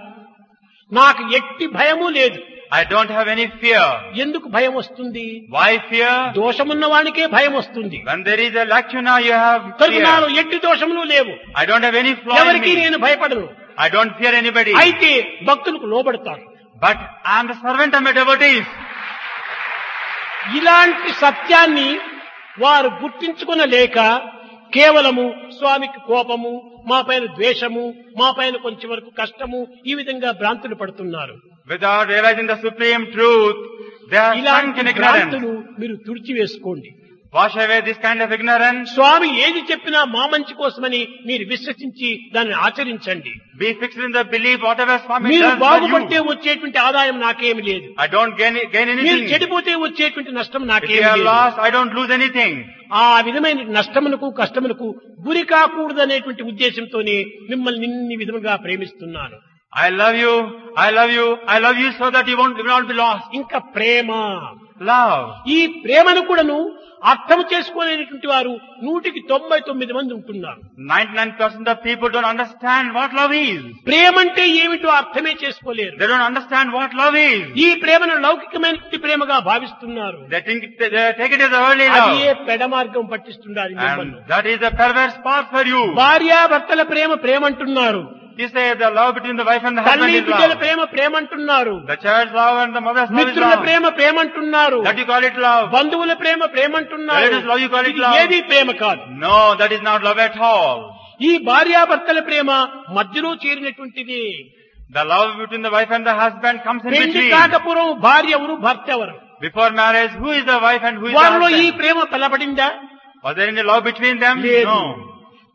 నాకు ఎట్టి భయము లేదు I don't have any fear. ఎందుకు భయం వస్తుంది Why fear? దోషమున్న వానికే భయం వస్తుంది When there is a lacuna, you have కనుక నాలో fear. ఎట్టి దోషములు లేవు I don't have any flaw in ఎవరికి me. నేను భయపడను I don't fear anybody. అయితే భక్తులకు లోబడతాను But I am the servant of my devotees. ఇలాంటి సత్యాన్ని వారు గుర్తించుకునలేక కేవలము స్వామికి కోపము మా పైన ద్వేషము మా పైన కొంచెం వరకు కష్టము ఈ విధంగా భ్రాంతులు పడుతున్నారు Without realizing the supreme truth, they are sunk ఇలాంటి in ignorance. భ్రాంతులు మీరు తుడిచివేసుకోండి Wash away this kind of ignorance. స్వామి ఏది చెప్పినా మా మంచి కోసమని మీరు విశ్వసించి దాన్ని ఆచరించండి Be fixed in the belief whatever Swami మీరు does for బాగుపడితే you. వచ్చేటువంటి ఆదాయం నాకేమి లేదు I don't gain, gain మీరు anything. చెడిపోతే వచ్చేటువంటి నష్టం If you నాకేమి are లేదు lost, I don't lose anything. ఆ విధమైన నష్టములకు కష్టములకు గురి కాకూడదనేటువంటి ఉద్దేశంతోనే మిమ్మల్ని ఇన్ని విధముగా ప్రేమిస్తున్నాను I love you, I love you, I love you so that you won't, you will not be lost. ఇంకా ప్రేమ Love. ఈ ప్రేమను కూడాను అర్థం చేసుకోలేనటువంటి వారు నూటికి తొంభై తొమ్మిది మంది ఉంటున్నారు 99% of people don't understand what love is. ప్రేమ అంటే ఏమిటో అర్థమే చేసుకోలేరు They don't understand what love is. ఈ ప్రేమను లౌకికమైనటువంటి ప్రేమగా భావిస్తున్నారు They think, they take it as a worldly అది ఏ love. పెడ మార్గం పట్టిస్తున్నారు మిమ్మల్ని And that is a perverse path for you. భార్యాభర్తల ప్రేమ ప్రేమంటున్నారు You say the love between the wife and the husband తల్లి is బిడ్డల love. Prema ప్రేమంటున్నారు The child's love and the mother's love is మిత్రుల love. Prema ప్రేమంటున్నారు That you call it love. బంధువుల ప్రేమ ప్రేమంటున్నారు Relatives love, you call it ఇది love. ఏది ప్రేమ కాదు No, that is not love at all. ఈ భార్యాభర్తల ప్రేమ మధ్యలో చేరినటువంటిది The love between the wife and the husband comes in పెళ్లి between. కాకపురం భార్య ఎవరు భర్త ఎవరు Before marriage, who is the wife and who is the వారిలో ఈ husband? Prema బలపడిందా Was there any love between them? లేదు No.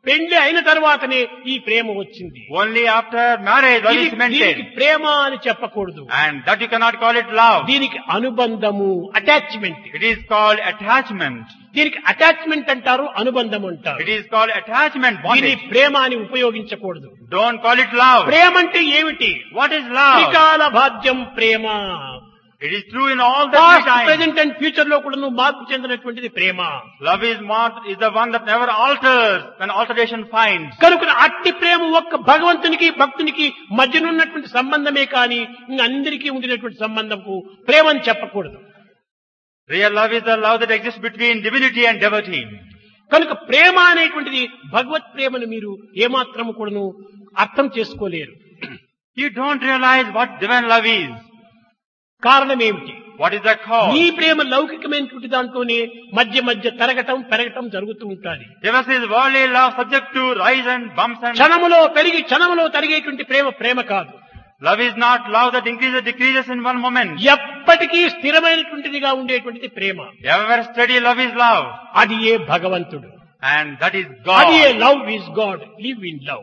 పెళ్లి అయిన తర్వాతనే ఈ ప్రేమ వచ్చింది Only after marriage love ఇది- is దీనికి cemented. ప్రేమ అని చెప్పకూడదు And that you cannot call it love. దీనికి అనుబంధము attachment It is called attachment. దీనికి అటాచ్మెంట్ అంటారు అనుబంధం It అంటారు is called attachment దీని bondage. ప్రేమ అని ఉపయోగించకూడదు Don't call it love. ప్రేమ అంటే ఏమిటి What is love? త్రికాల భాద్యం ప్రేమ It is true in all the past three times. Present and future లో కూడా నువ్వు మార్పు చెందినటువంటిది ప్రేమ Love is more, is the one that never alters when alteration finds. కనుక అట్టి ప్రేమ ఒక్క భగవంతునికి భక్తునికి మధ్యనున్నటువంటి సంబంధమే కానీ ఇంక అందరికీ ఉండినటువంటి సంబంధంకు ప్రేమ అని చెప్పకూడదు Real love is the love that exists between divinity and devotee. కనుక ప్రేమ అనేటువంటిది భగవత్ ప్రేమను మీరు ఏమాత్రము కూడాను అర్థం చేసుకోలేరు You don't realize what divine love is. కారణం ఏమిటి What is the cause? నీ ప్రేమ లౌకికమైనటువంటి దాంట్లోనే మధ్య మధ్య తరగటం పెరగటం జరుగుతూ ఉంటుంది Devas is worldly love subject to rise and bumps and క్షణములో పెరిగి క్షణములో తరిగేటువంటి ప్రేమ ప్రేమ కాదు love is not love that increases, decreases in one moment. ఎప్పటికీ స్థిరమైనటువంటిదిగా ఉండేటువంటిది ప్రేమ Ever steady love is love. అది ఏ భగవంతుడు And that is అది a God. Love is God live in love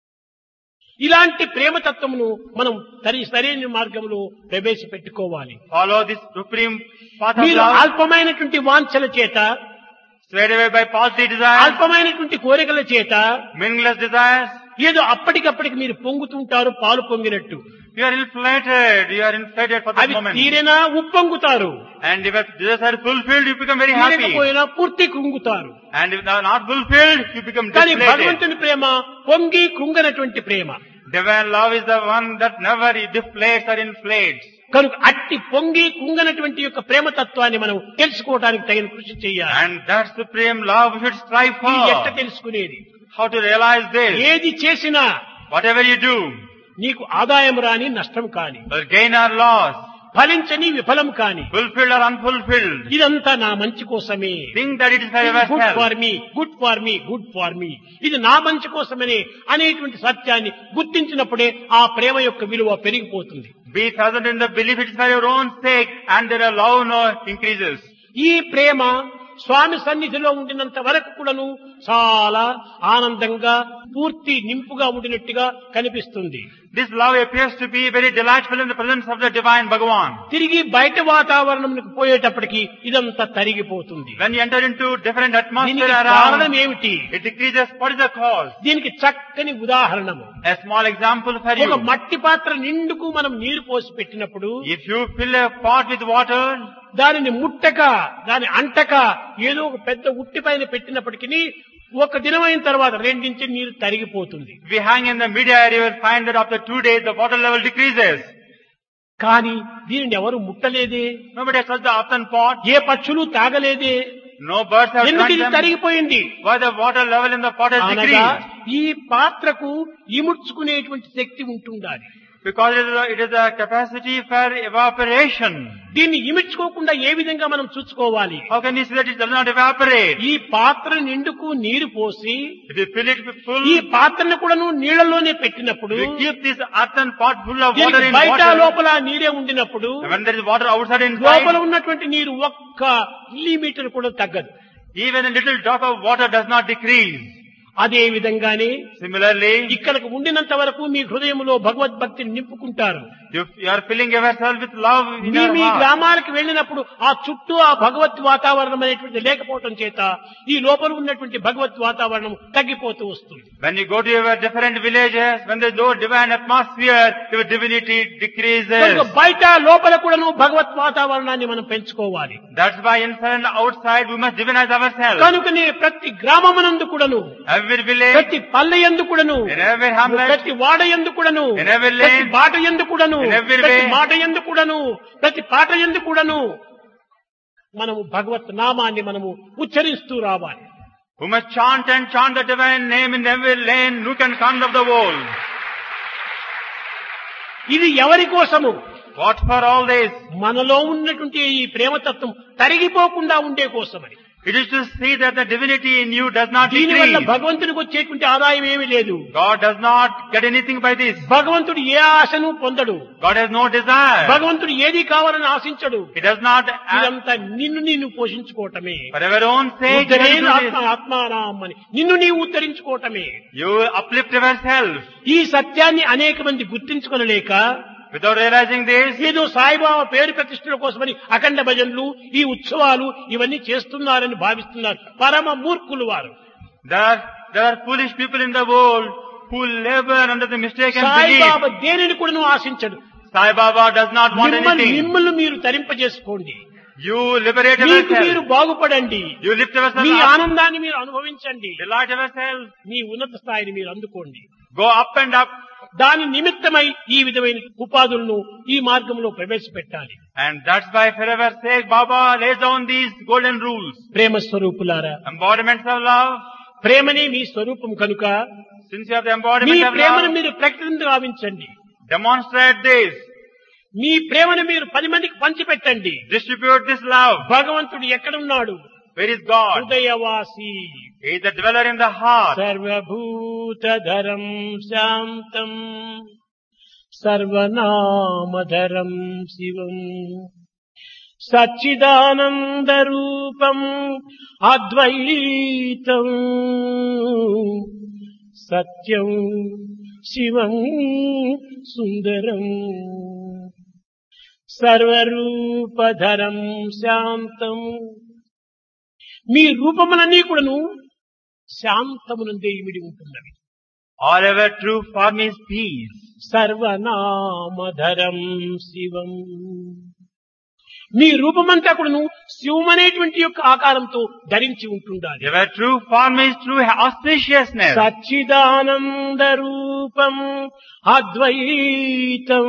ఇలాంటి ప్రేమతత్వమును మనం సరి సరైన మార్గంలో ప్రవేశపెట్టుకోవాలి Follow this supreme path of మీరు love. అల్పమైనటువంటి వాంఛల చేత Swayed away by paltry desires, అల్పమైనటువంటి కోరికల చేత meaningless desires. ఏదో అప్పటికప్పటికి మీరు పొంగుతుంటారు పాలు పొంగినట్టు You are inflated. You are inflated for that అవి moment. తీరేనా ఉప్పొంగుతారు And if your desires are fulfilled, you become very happy. తీరకపోయినా పూర్తి కృంగుతారు And if they are not fulfilled, you become కానీ deflated. భగవంతుని ప్రేమ పొంగి కృంగనటువంటి ప్రేమ Divine love is the one that never deflates or inflates. కనుక అట్టి పొంగి కుంగనటువంటి యొక్క ప్రేమతత్వాన్ని మనం తెలుసుకోవడానికి తగిన కృషి చేయాలి And that supreme love we should strive ఇది ఎట్ట for. తెలుసుకునేది How to realize this? ఏది చేసినా Whatever you do, నీకు ఆదాయం రాని నష్టం కాని whether gain or loss, ఫలించని విఫలం కాని fulfilled or unfulfilled, ఇదంతా నా మంచి కోసమే think that it is for good yourself. For me good for me good for me ఇది నా మంచి కోసమనే అనేటువంటి సత్యాన్ని గుర్తించినప్పుడే ఆ ప్రేమ యొక్క విలువ పెరిగిపోతుంది Be present in the belief it is for your own sake and there are love no increases. ఈ ప్రేమ స్వామి సన్నిధిలో ఉండినంత వరకు కూడాను చాలా ఆనందంగా పూర్తి నింపుగా ఉండినట్టుగా కనిపిస్తుంది This love appears to be very delightful in the presence of the divine Bhagavan. తిరిగి బయట వాతావరణంకు పోయేటప్పటికి ఇదంతా తరిగిపోతుంది When you enter into different దీనికి atmosphere కారణం around, ఏమిటి it decreases. What is the cause? దీనికి చక్కని ఉదాహరణము A small example for ఒక you. మట్టి పాత్ర నిండుకు మనం నీరు పోసి పెట్టినప్పుడు If you fill a pot with water, దానిని ముట్టక దాని అంటక ఏదో ఒక పెద్ద ఉట్టి పైన పెట్టినప్పటికీ ఒక దినమైన తర్వాత రెండించి నీరు తరిగిపోతుంది if we hang in the mid-air, you will find that after two days the water level decreases. కానీ దీనిని ఎవరు ముట్టలేదే Nobody has touched the earthen pot. ఏ పక్షులు తాగలేదే No birds have ఎందుకు drunk ఇది them. తరిగిపోయింది Why the water level in the pot has అనగా decreased? ఈ పాత్రకు ఇముడ్చుకునేటువంటి శక్తి ఉంటుండాలి Because it is, a, it is a capacity for evaporation. దీన్ని ఇమిడ్చుకోకుండా ఏ విధంగా మనం చూసుకోవాలి How can you say that it does not evaporate? ఈ పాత్ర నిండుకు నీరు పోసి If you fill it with full, ఈ పాత్రను కూడాను నీళ్లలోనే పెట్టినప్పుడు we keep this earthen pot full of water దీనికి in బయట water. లోపల నీరే ఉండినప్పుడు When there is water outside లోపల inside, ఉన్నటువంటి నీరు ఒక్క మిల్లీమీటర్ కూడా తగ్గదు even a little drop of water does not decrease. అదే విధంగానే Similarly, ఇక్కడికి ఉండినంత వరకు మీ హృదయంలో భగవద్భక్తిని నింపుకుంటారు you, you are filling yourself with love in me your me heart. గ్రామాలకు వెళ్ళినప్పుడు ఆ చుట్టూ ఆ భగవత్ వాతావరణం అనేటువంటి లేకపోవటం చేత ఈ లోపల ఉన్నటువంటి భగవత్ వాతావరణం తగ్గిపోతూ వస్తుంది When you go to your different villages, when there is no divine atmosphere, your divinity decreases. కనుక బయట లోపల కూడాను భగవత్ వాతావరణాన్ని మనం పెంచుకోవాలి That's why inside and outside we must divinize ourselves. కనుకనే ప్రతి గ్రామమునందు కూడాను Every village, ప్రతి పల్లె ఎందు కూడాను in every hamlet, ప్రతి వాడ ఎందు కూడాను In every lane, ప్రతి బాట ఎందు కూడాను in every ప్రతి way, మాట ఎందు కూడాను ప్రతి పాట ఎందు కూడాను మనము భగవత్ నామాన్ని మనము ఉచ్చరిస్తూ రావాలి who must chant and chant the divine name in every lane, nook and corner of the world. ఇది ఎవరి కోసము What for all this? మనలో ఉన్నటువంటి ఈ ప్రేమతత్వం తరిగిపోకుండా ఉండే కోసమని It is to see that the divinity in you does not దీనివల్ల decrease. భగవంతునికి వచ్చేటువంటి ఆదాయం ఏమీ లేదు God does not get anything by this. భగవంతుడు ఏ ఆశను పొందడు God has no desire. భగవంతుడు ఏది కావాలని ఆశించడు He does not ask ఇదంతా నిన్ను నిన్ను పోషించుకోవటమే for our own sake. You, ఉద్ధరేణ will ఆత్మ do this. ఆత్మారామని నిన్ను నీవు ఉద్ధరించుకోవటమే you uplift yourself ఈ సత్యాన్ని అనేక మంది గుర్తించుకొనలేక without realizing this. ఏదో సాయిబాబా పేరు ప్రతిష్టల కోసమని అఖండ భజనలు ఈ ఉత్సవాలు ఇవన్నీ చేస్తున్నారని భావిస్తున్నారు పరమ మూర్ఖులు వారు There are, there are foolish people in the world who labor under the mistaken belief. Saibaba దేనిని కూడా నువ్వు ఆశించడు Sai Baba does not want మిమ్మల్ని anything. మిమ్మల్ని మీరు తరింపజేసుకోండి You liberate మీకు మీరు yourself. బాగుపడండి You lift yourself me up. ఆనందాన్ని మీరు అనుభవించండి Delight yourself. మీ ఉన్నత స్థాయిని మీరు అందుకోండి Go up and up. దాని నిమిత్తమై ఈ విధమైన ఉపాధులను ఈ మార్గంలో ప్రవేశపెట్టాలి And that's why forever sake Baba lays down these golden rules. ప్రేమ స్వరూపులారా Embodiments of love. ప్రేమనే మీ స్వరూపం కనుక Since you have the me embodiment of ప్రేమను love, మీరు ప్రకటన గావించండి demonstrate this. మీ ప్రేమను మీరు పది మందికి పంచిపెట్టండి Distribute this love. భగవంతుడు ఎక్కడున్నాడు Where is God? హృదయవాసి He is the dweller in the heart. సర్వభూతధరం శాంతం సర్వనామధరం శివం సచ్చిదానందరూపం అద్వైతం సత్యం శివం సుందరం సర్వరూపధరం శాంతం మీ రూపములన్నీ కూడాను శాంతమునందే ఇమిడి ఉంటున్నవి All ever true form is peace. సర్వనామధరం శివం మీ రూపమంతా కూడాను శివమనేటువంటి యొక్క ఆకారంతో ధరించి ఉంటుండాలి Ever true form is true auspiciousness. Sachchidananda రూపం అద్వైతం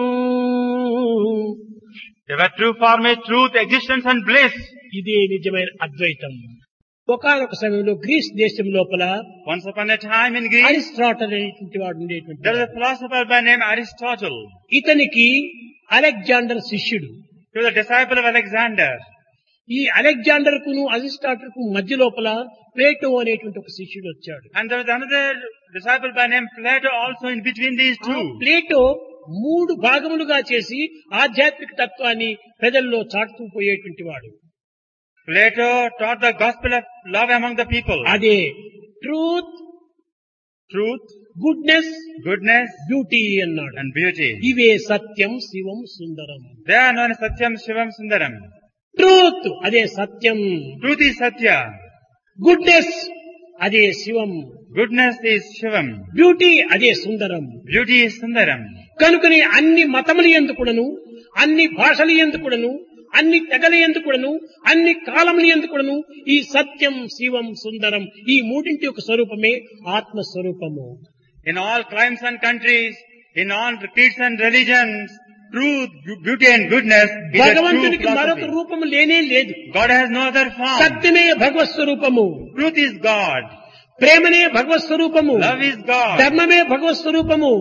Ever true form is truth, existence and bliss. ఇదే నిజమైన అద్వైతం ఒకనొక సమయంలో గ్రీస్ దేశం లోపల Once upon a time in Greece, Aristotle అనేటువంటి వాడు ఉండేటువంటి there was వాడు. a philosopher by name Aristotle. ఇతనికి అలెగ్జాండర్ శిష్యుడు He was a disciple of Alexander. ఈ అలెగ్జాండర్ కును అరిస్టాటల్ కు మధ్య లోపల ప్లేటో అనేటువంటి ఒక శిష్యుడు వచ్చాడు And there was another disciple by name Plato also in between these ఆ two. ప్లేటో మూడు భాగములుగా చేసి ఆధ్యాత్మిక తత్వాన్ని ప్రజల్లో చాటుతూ పోయేటువంటి వాడు Plato taught the gospel of love among the people. అదే truth Truth, goodness goodness beauty అన్నాడు and beauty. ఇవే సత్యం శివం సుందరం They are known as Satyam Shivam Sundaram. Truth అదే సత్యం Truth is Satya. గుడ్నెస్ అదే శివం Goodness is Shivam. బ్యూటీ అదే సుందరం Beauty is Sundaram. కనుకని అన్ని మతములు ఎందుకుడను అన్ని భాషలు ఎందుకుడను అన్ని తెగల ఎందుకుడను అన్ని కాలములు ఎందుకుడను ఈ సత్యం శివం సుందరం ఈ మూడింటి యొక్క స్వరూపమే ఆత్మస్వరూపము In all climes and countries, in all creeds and religions, truth, bu- beauty and goodness is a true భగవంతునికి మరొక philosophy. రూపము లేనే లేదు God has no other form. సత్యమే భగవత్ స్వరూపము Truth is God. ప్రేమనే భగవత్ స్వరూపము Love is God. ధర్మమే భగవత్ స్వరూపము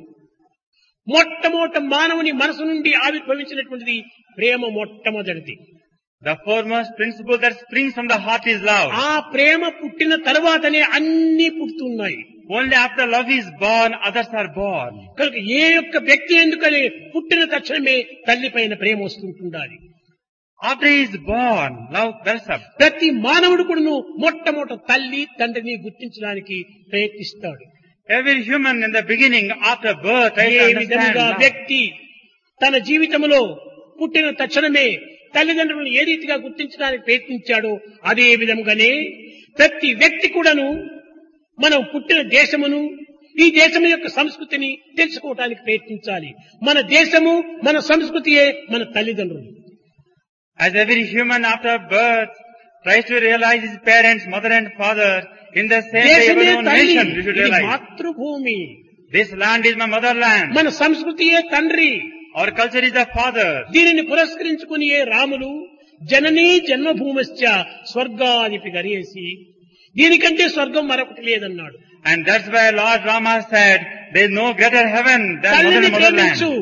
మొట్టమొదట మానవుని మనసు నుండి ఆవిర్భవించినటువంటిది ప్రేమ మొట్టమొదటిది The foremost principle that springs from the heart is love. ఆ ప్రేమ పుట్టిన తర్వాతనే అన్ని పుడుతున్నాయి Only after love is born, others are born. కనుక ఏ యొక్క వ్యక్తి ఎందుకని పుట్టిన తక్షణమే తల్లి పైన ప్రేమ వస్తుంటుండాలి After he is born, love wells up. ప్రతి మానవుడు కూడాను మొట్టమొదట తల్లి తండ్రిని గుర్తించడానికి ప్రయత్నిస్తాడు Every human in the beginning, after birth, tries A to understand విధంగా love. వ్యక్తి తన జీవితంలో పుట్టిన తక్షణమే తల్లిదండ్రులను ఏ రీతిగా గుర్తించడానికి ప్రయత్నించాడో అదే విధంగానే ప్రతి వ్యక్తి కూడాను మనం పుట్టిన దేశమును ఈ దేశం యొక్క సంస్కృతిని తెలుసుకోవటానికి ప్రయత్నించాలి మన దేశము మన సంస్కృతియే మన తల్లిదండ్రులు As every human after birth tries to realize his parents, mother and father, in the same way దేశమే our own తల్లి nation, we should ఇది realize. మాతృభూమి This land is my motherland. మన సంస్కృతియే తండ్రి Our culture is the father. దీనిని పురస్కరించుకుని ఏ రాములు జననీ జన్మభూమశ్చ స్వర్గాదిపి గరియేసి దీనికంటే స్వర్గం మరొకటి లేదన్నాడు And that's why Lord Rama said, there is no greater heaven than mother తల్లిని and motherland. ప్రేమించు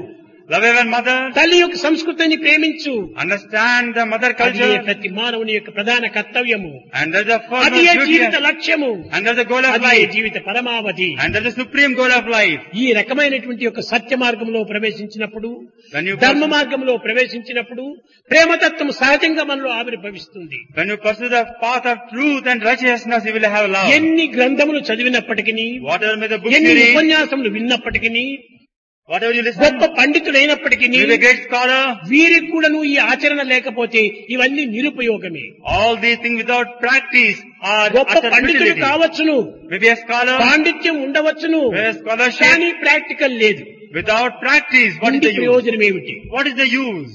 Love even mother. తల్లి యొక్క సంస్కృతిని ప్రేమించు Understand the mother అది culture. ప్రతి మానవుని యొక్క ప్రధాన కర్తవ్యము And there's a firm అది duty. జీవిత లక్ష్యము And there's a goal of అది life. Jeevitha పరమావధి And there's a supreme goal of life. ఈ రకమైనటువంటి యొక్క సత్య మార్గంలో ప్రవేశించినప్పుడు When you ధర్మ pursue, మార్గంలో ప్రవేశించినప్పుడు ప్రేమతత్వం సహజంగా మనలో ఆవిర్భవిస్తుంది when you pursue the path of truth and righteousness, you will have love. ఎన్ని గ్రంథములు చదివినప్పటికీ Whatever may the books ఎన్ని you read, ఉపన్యాసములు విన్నప్పటికీ whatever you listen, గొప్ప పండితుడైనప్పటికీ you be a great scholar. వీరికి కూడాను ఈ ఆచరణ లేకపోతే ఇవన్నీ నిరుపయోగమే All these things without practice are గొప్ప utter పండితుడు futility. కావచ్చును Maybe a scholar, పాండిత్యం ఉండవచ్చును where scholarship కానీ ప్రాక్టికల్ లేదు without practice, what is ఉండి the use? ప్రయోజనం ఏమిటి What is the use?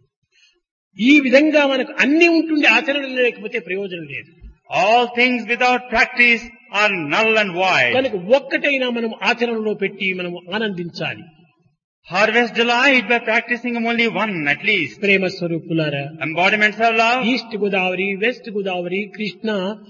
ఈ విధంగా మనకు అన్ని ఉంటుండే ఆచరణ లేకపోతే ప్రయోజనం లేదు All things without practice are null and void. కనుక ఒక్కటైనా మనం ఆచరణలో పెట్టి మనం ఆనందించాలి Harvest delight by practicing only one at least. ప్రేమ స్వరూపులారా Embodiments of love. East Godavari west Godavari Krishna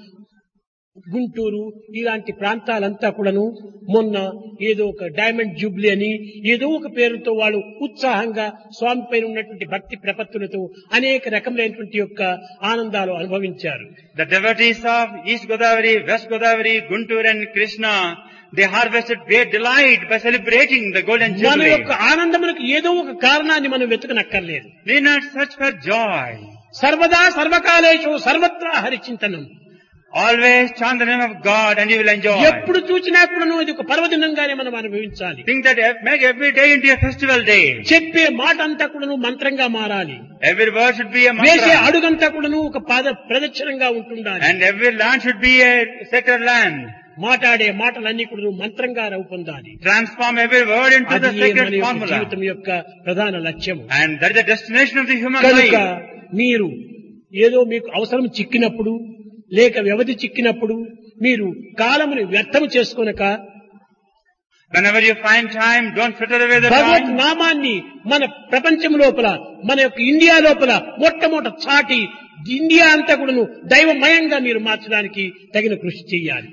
Guntur ఇలాంటి ప్రాంతాలంతా కూడాను మొన్న ఏదో ఒక డైమండ్ జూబ్లీ అని ఏదో ఒక పేరుతో వాళ్ళు ఉత్సాహంగా స్వామి పైన ఉన్నటువంటి భక్తి ప్రపత్తులతో అనేక రకములైనటువంటి యొక్క ఆనందాలు అనుభవించారు The devotees of East Godavari, West Godavari, Guntur and Krishna, they harvested great delight by celebrating the golden మన jubilee. యొక్క ఆనందములకు ఏదో ఒక కారణాన్ని మనం వెతకనక్కర్లేదు Need not search for joy. సర్వదా సర్వకాలేషు సర్వత్రా హరిచింతనం Always chant the name of God and you will enjoy. ఎప్పుడు చూసినా కూడాను ఇది ఒక పర్వదినంగానే మనం అనుభవించాలి Think that ev- make every day into a festival day. చెప్పే మాట అంతా కూడాను మంత్రంగా మారాలి Every word should be a వేసే mantra. అడుగంతా కూడాను ఒక పాద ప్రదక్షిణంగా ఉంటుండాలి And every land should be a sacred land. మాట్లాడే మాటలన్నీ కూడా మంత్రంగా రూపొందాలి Transform every word into అది the మన sacred యొక్క formula. జీవితం యొక్క ప్రధాన లక్ష్యము And that is the destination of the human కనుక life. మీరు ఏదో మీకు అవసరం చిక్కినప్పుడు లేక వ్యవధి చిక్కినప్పుడు మీరు కాలముని వ్యర్థము చేసుకొనక Whenever you find time, don't fritter away the Bhagwat time. నామాన్ని మన ప్రపంచం లోపల మన యొక్క ఇండియా లోపల మొట్టమొదట చాటి ఇండియా అంతా కూడాను దైవమయంగా మీరు మార్చడానికి తగిన కృషి చేయాలి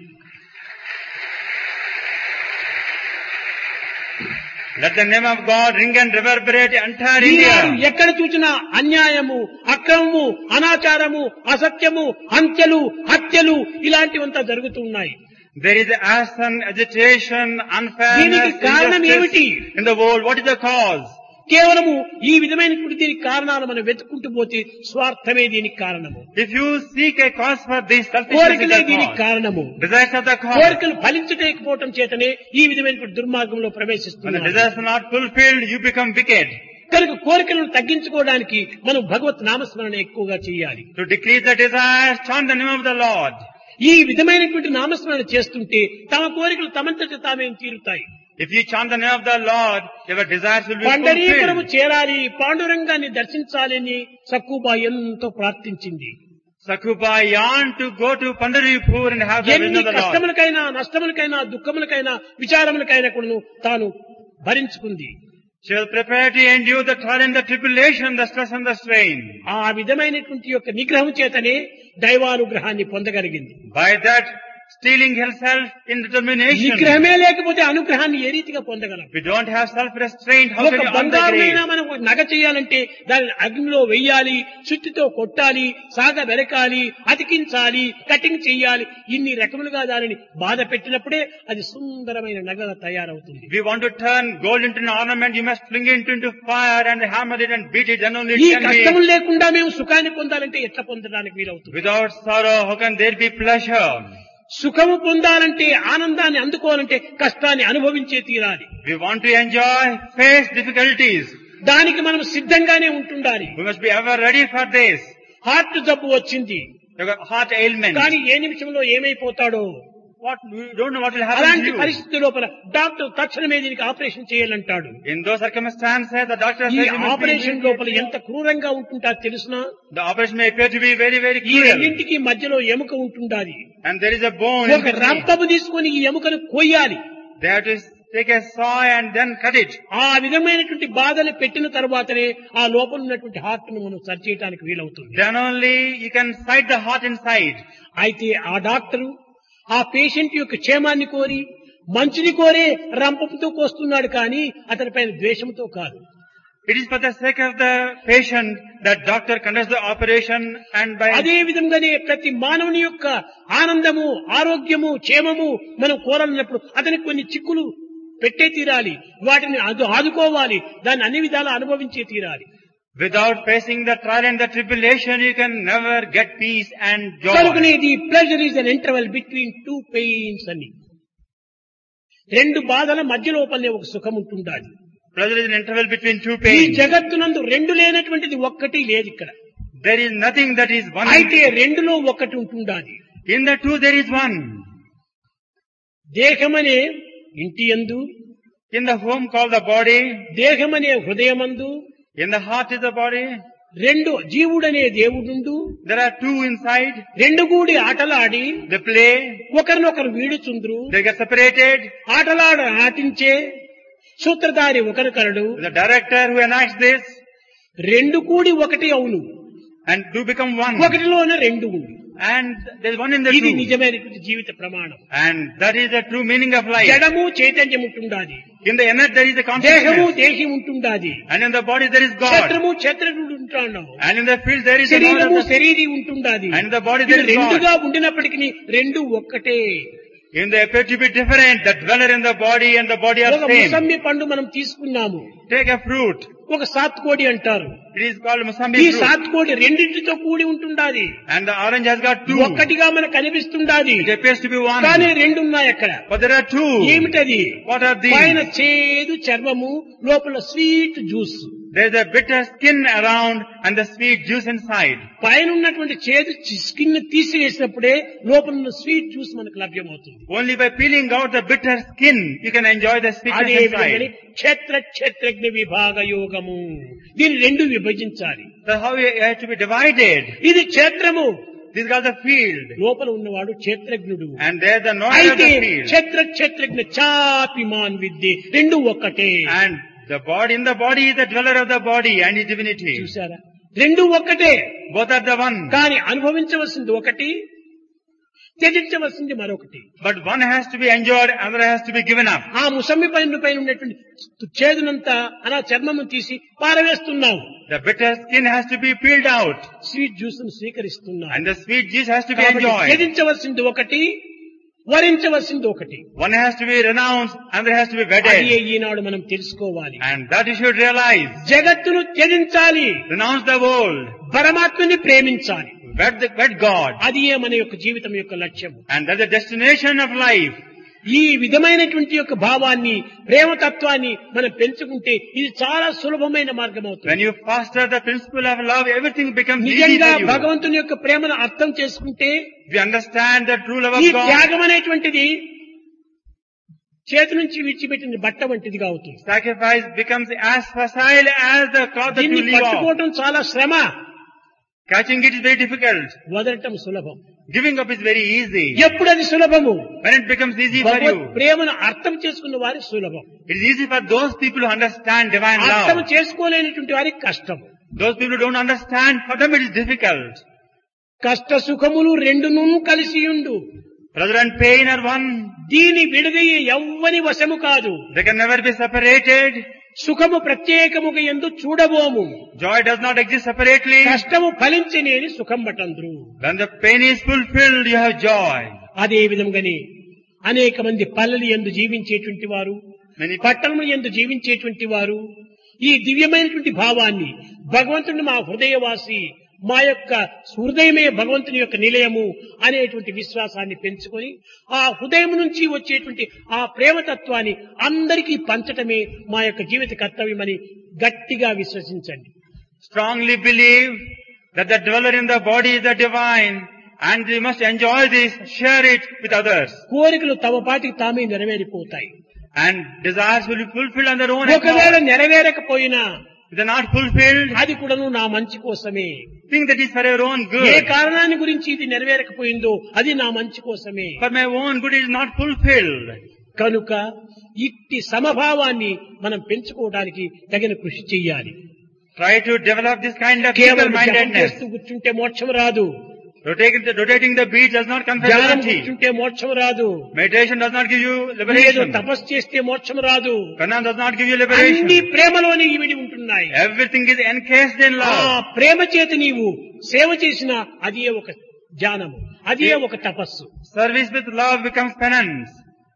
Let the name of God ring and reverberate entire Eenadu India. ఎక్కడ చూసినా అన్యాయము అక్రమము అనాచారము అసత్యము హత్యలు హత్యలు ఇలాంటివంతా జరుగుతూ ఉన్నాయి There is arson, agitation, unfairness, దీనికి కారణం ఏమిటి? injustice in the world. What is the cause? కేవలము ఈ విధమైనటువంటి దీనికి కారణాలు మనం వెతుక్కుంటూ పోతే స్వార్థమే దీనికి కారణము If you seek a cause for this, selfishness is కోరికలే the దీనికి cause. కారణము Desires are the cause. కోరికలు ఫలించలేకపోవటం చేతనే ఈ విధమైనటువంటి దుర్మార్గంలో When the ప్రవేశిస్తున్నారు desires are not fulfilled, you become wicked. కనుక కోరికలను తగ్గించుకోవడానికి మనం భగవత్ నామస్మరణ ఎక్కువగా చేయాలి To decrease the desires, chant the name of the Lord. ఈ విధమైనటువంటి నామస్మరణ చేస్తుంటే తమ కోరికలు తమంతట తామేం తీరుతాయి If you chant the name of the Lord, your desires will be పండరీపురము fulfilled. చేరాలి పాండురంగాన్ని దర్శించాలని సక్కుబా ఎంతో ప్రార్థించింది Sakuba yearned to go to Pandaripur and have the vision ఎన్ని of the Lord. కష్టములకైనా నష్టములకైనా దుఃఖములకైనా విచారములకైనా కూడాను తాను భరించుకుంది She was prepared to endure the trial and the tribulation, the stress and the strain. ఆ విధమైనటువంటి యొక్క నిగ్రహం చేతనే దైవానుగ్రహాన్ని పొందగలిగింది By that, steeling herself in determination. నిగ్రహమే లేకపోతే అనుగ్రహాన్ని ఏ రీతిగా పొందగలం If we don't have self-restraint, how can ఒక we earn the బంగారుమైనా grace? మనం ఒక నగ చేయాలంటే దానిని అగ్నిలో వెయ్యాలి సుత్తితో కొట్టాలి సాగ వెరకాలి అతికించాలి కటింగ్ చేయాలి ఇన్ని రకములుగా దానిని బాధ పెట్టినప్పుడే అది సుందరమైన నగ తయారవుతుంది If you want to turn gold into an ornament, you must fling it into fire and hammer it and beat it, then only ఈ it can కష్టములు be. లేకుండా మేము సుఖాన్ని పొందాలంటే ఎట్లా పొందడానికి వీలవుతుంది Without sorrow, how can there be pleasure? సుఖము పొందాలంటే ఆనందాన్ని అందుకోవాలంటే కష్టాన్ని అనుభవించే తీరాలి If we want to enjoy, face difficulties. దానికి మనం సిద్ధంగానే ఉంటుండాలి We must be ever ready for this. Heart జబ్బు వచ్చింది You got heart ailment. కానీ ఏ నిమిషంలో ఏమైపోతాడో What, we don't know what will happen అలాంటి to you. పరిస్థితి లోపల డాక్టర్ తక్షణమే దీనికి ఆపరేషన్ చేయాలంటాడు In those circumstances, the doctor ఈ says you must be operation లోపల immediately- ఎంత క్రూరంగా ఉంటుంటా తెలుసునా The operation may appear to be very, very ఈ cruel. రెండింటికి మధ్యలో ఎముక ఉంటుండాలి And there is a bone. in ఒక between. రంపము తీసుకొని ఈ ఎముకను కొయ్యాలి They have to take a saw and then cut it. ఆ విధమైనటువంటి బాధలు పెట్టిన తర్వాతనే ఆ లోపల ఉన్నటువంటి హార్ట్ ను మనం సరి చేయడానికి వీలవుతుంది Then only you can sight the heart inside. అయితే ఆ డాక్టరు ఆ పేషెంట్ యొక్క క్షేమాన్ని కోరి మంచిని కోరే రంపంతో కోస్తున్నాడు కానీ అతని పైన ద్వేషంతో కాదు It is for the sake of the patient that doctor conducts the operation and by అదే విధంగానే ప్రతి మానవుని యొక్క ఆనందము ఆరోగ్యము క్షేమము మనం కోరాలన్నప్పుడు అతనికి కొన్ని చిక్కులు పెట్టే తీరాలి వాటిని ఆదు- ఆదుకోవాలి దాన్ని అన్ని విధాలా అనుభవించే తీరాలి without facing the trial and the tribulation you can never get peace and కనుకనే joy. ఇది pleasure is an interval between two pains అని రెండు బాధల మధ్య లోపలనే ఒక సుఖం ఉంటుండాలి Pleasure is an interval between two ఈ pains. జగత్తునందు రెండు లేనటువంటిది ఒక్కటి లేదు ఇక్కడ There is nothing that is one. అయితే రెండులో ఒకటి ఉంటుండాలి In the two there is one. దేహమనే ఇంటి యందు In the home called the body, దేహమనే హృదయమందు in the heart is the body. రెండు జీవుడనే దేవుడుండు There are two inside. రెండు కూడి ఆటలాడి They play. ఒకరినొకరు వీడుచుండ్రు They get separated. ఆటలాడ ఆటించే సూత్రధారి ఒకరు కలడు The director who enacts this రెండు కూడి ఒకటి అవును and do become one. ఒకటిలోనే రెండు ఉంది And there is one in the ఇది two. నిజమైనటువంటి జీవిత ప్రమాణం And that is the true meaning of life. జడము చైతన్యం ఉంటుండాది In the inner there is the దేహము consciousness. దేహి ఉంటుండాది And in the body there is God. క్షేత్రము క్షేత్రుడు ఉంటాడు And in the field there is the శరీరము Lord of the- శరీరి ఉంటుండాది And in the body ఇవి there is God. రెండుగా ఉండినప్పటికీ రెండు ఒక్కటే In they appear to be different. The dweller in the body and the body are ఒక same. ముసమ్మి పండు మనం తీసుకున్నాము Take a fruit. ఒక సాత్కోడి అంటారు It is called ఈ Musambi fruit. సాత్కోడి రెండింటితో కూడి ఉంటుండాది And the orange has got two. ఒక్కటిగా మనకు కనిపిస్తుండాది It appears to be one. కానీ రెండు ఉన్నాయి అక్కడ But there are two. ఏమిటది What are పైన these? చేదు చర్మము లోపల sweet juice There is a bitter skin around and the sweet juice inside. పైన ఉన్నటువంటి చేదు స్కిన్ తీసివేసినప్పుడే లోపల ఉన్న స్వీట్ జ్యూస్ మనకు లభ్యమవుతుంది Only by peeling out the bitter skin you can enjoy the అదే sweetness విధంగా inside. క్షేత్ర క్షేత్రజ్ఞ విభాగ యోగము దీన్ని రెండు విభజించాలి That's how you have to be divided. ఇది క్షేత్రము This is called the field. లోపల ఉన్నవాడు క్షేత్రజ్ఞుడు And there the knowledge of అయితే the field. క్షేత్ర క్షేత్రజ్ఞ చాపిమాన్ విద్య రెండు ఒక్కటే And the body in the body is the dweller of the body and his divinity. చూసారా రెండు ఒక్కటే Both are the one. కానీ అనుభవించవలసింది ఒకటి త్యజించవలసింది మరొకటి But one has to be enjoyed, another has to be given up. ఆ ముసమ్మి పైన పైన ఉన్నటువంటి చేదునంతా అలా చర్మము తీసి పారవేస్తున్నావు The bitter skin has to be peeled out. Sweet juice ను స్వీకరిస్తున్నావు And the sweet juice has to be కాబట్టి enjoyed. త్యజించవలసింది ఒకటి వరించవలసింది ఒకటి One has to be renounced, another has to be అదే wedded. ఈనాడు మనం తెలుసుకోవాలి And that you should realize. జగత్తును త్యజించాలి Renounce the world. పరమాత్మని ప్రేమించాలి Wed, the, wed God. అది మన యొక్క జీవితం యొక్క లక్ష్యం And that's the destination of life. ఈ విధమైనటువంటి యొక్క భావాన్ని ప్రేమతత్వాన్ని మనం పెంచుకుంటే ఇది చాలా సులభమైన మార్గం అవుతుంది When you foster the principle of love, everything becomes easy నిజంగా for you. భగవంతుని యొక్క ప్రేమను అర్థం చేసుకుంటే If you understand the true love ఈ of God, త్యాగం అనేటువంటిది చేతి నుంచి విడిచిపెట్టిన బట్ట వంటిదిగా అవుతుంది sacrifice becomes as facile as the cloth that you దీన్ని leave off. పట్టుకోవటం చాలా శ్రమ Catching it is very difficult. వదలటం సులభం Giving up is very easy. ఎప్పుడు అది సులభము When it becomes easy for Bhagwat you, ప్రేమను అర్థం చేసుకున్న వారి సులభం it is easy for those people who understand divine అర్థం love. చేసుకోలేనటువంటి వారికి కష్టం Those people who don't understand, for them it is difficult. కష్ట సుఖములు రెండును కలిసి ఉండు Pleasure and pain are one. దీని విడదయ్యే ఎవ్వని వశము కాదు They can never be separated. సుఖము ప్రత్యేకముగా ఎందు చూడబోము Joy does not exist separately. కష్టము ఫలించనేది సుఖం బటంద్రు When the pain is fulfilled, you have joy. అదే విధంగానే అనేక మంది పల్లెలు ఎందు జీవించేటువంటి వారు Many పట్టణము ఎందు జీవించేటువంటి వారు ఈ దివ్యమైనటువంటి భావాన్ని భగవంతుని మా హృదయవాసి మా యొక్క హృదయమే భగవంతుని యొక్క నిలయము అనేటువంటి విశ్వాసాన్ని పెంచుకొని ఆ హృదయం నుంచి వచ్చేటువంటి ఆ ప్రేమతత్వాన్ని అందరికీ పంచటమే మా యొక్క జీవిత కర్తవ్యమని గట్టిగా విశ్వసించండి strongly believe that the dweller in the body is the divine and you must enjoy this, share it with others. కోరికలు తమ పాటికి తామే నెరవేరిపోతాయి And desires will be fulfilled on their own ఒకవేళ account. నెరవేరకపోయినా If they're not fulfilled, అది కూడాను నా మంచి కోసమే think that is for your own A good. కారణాన్ని గురించి ఇది నెరవేరకపోయిందో అది నా మంచి కోసమే For my own good is not fulfilled. కనుక ఇట్టి సమభావాన్ని మనం పెంచుకోవడానికి తగిన కృషి చెయ్యాలి Try to develop this kind of కేవలం జపం equal-mindedness. చేస్తూ కూర్చుంటే మోక్షం రాదు Rotating the, rotating the beach does not confer ధ్యానం liberty. కూర్చుంటే మోక్షం రాదు Meditation does not give you ఏదో liberation. తపస్సు చేస్తే మోక్షం రాదు Kanam does not give you అన్ని liberation. ప్రేమలోనే ఇవిడి ఉంటున్నాయి Everything is encased in ఆ love. ప్రేమ చేత నీవు సేవ చేసిన అదే ఒక ధ్యానము అదే ఒక తపస్సు Service with love becomes penance.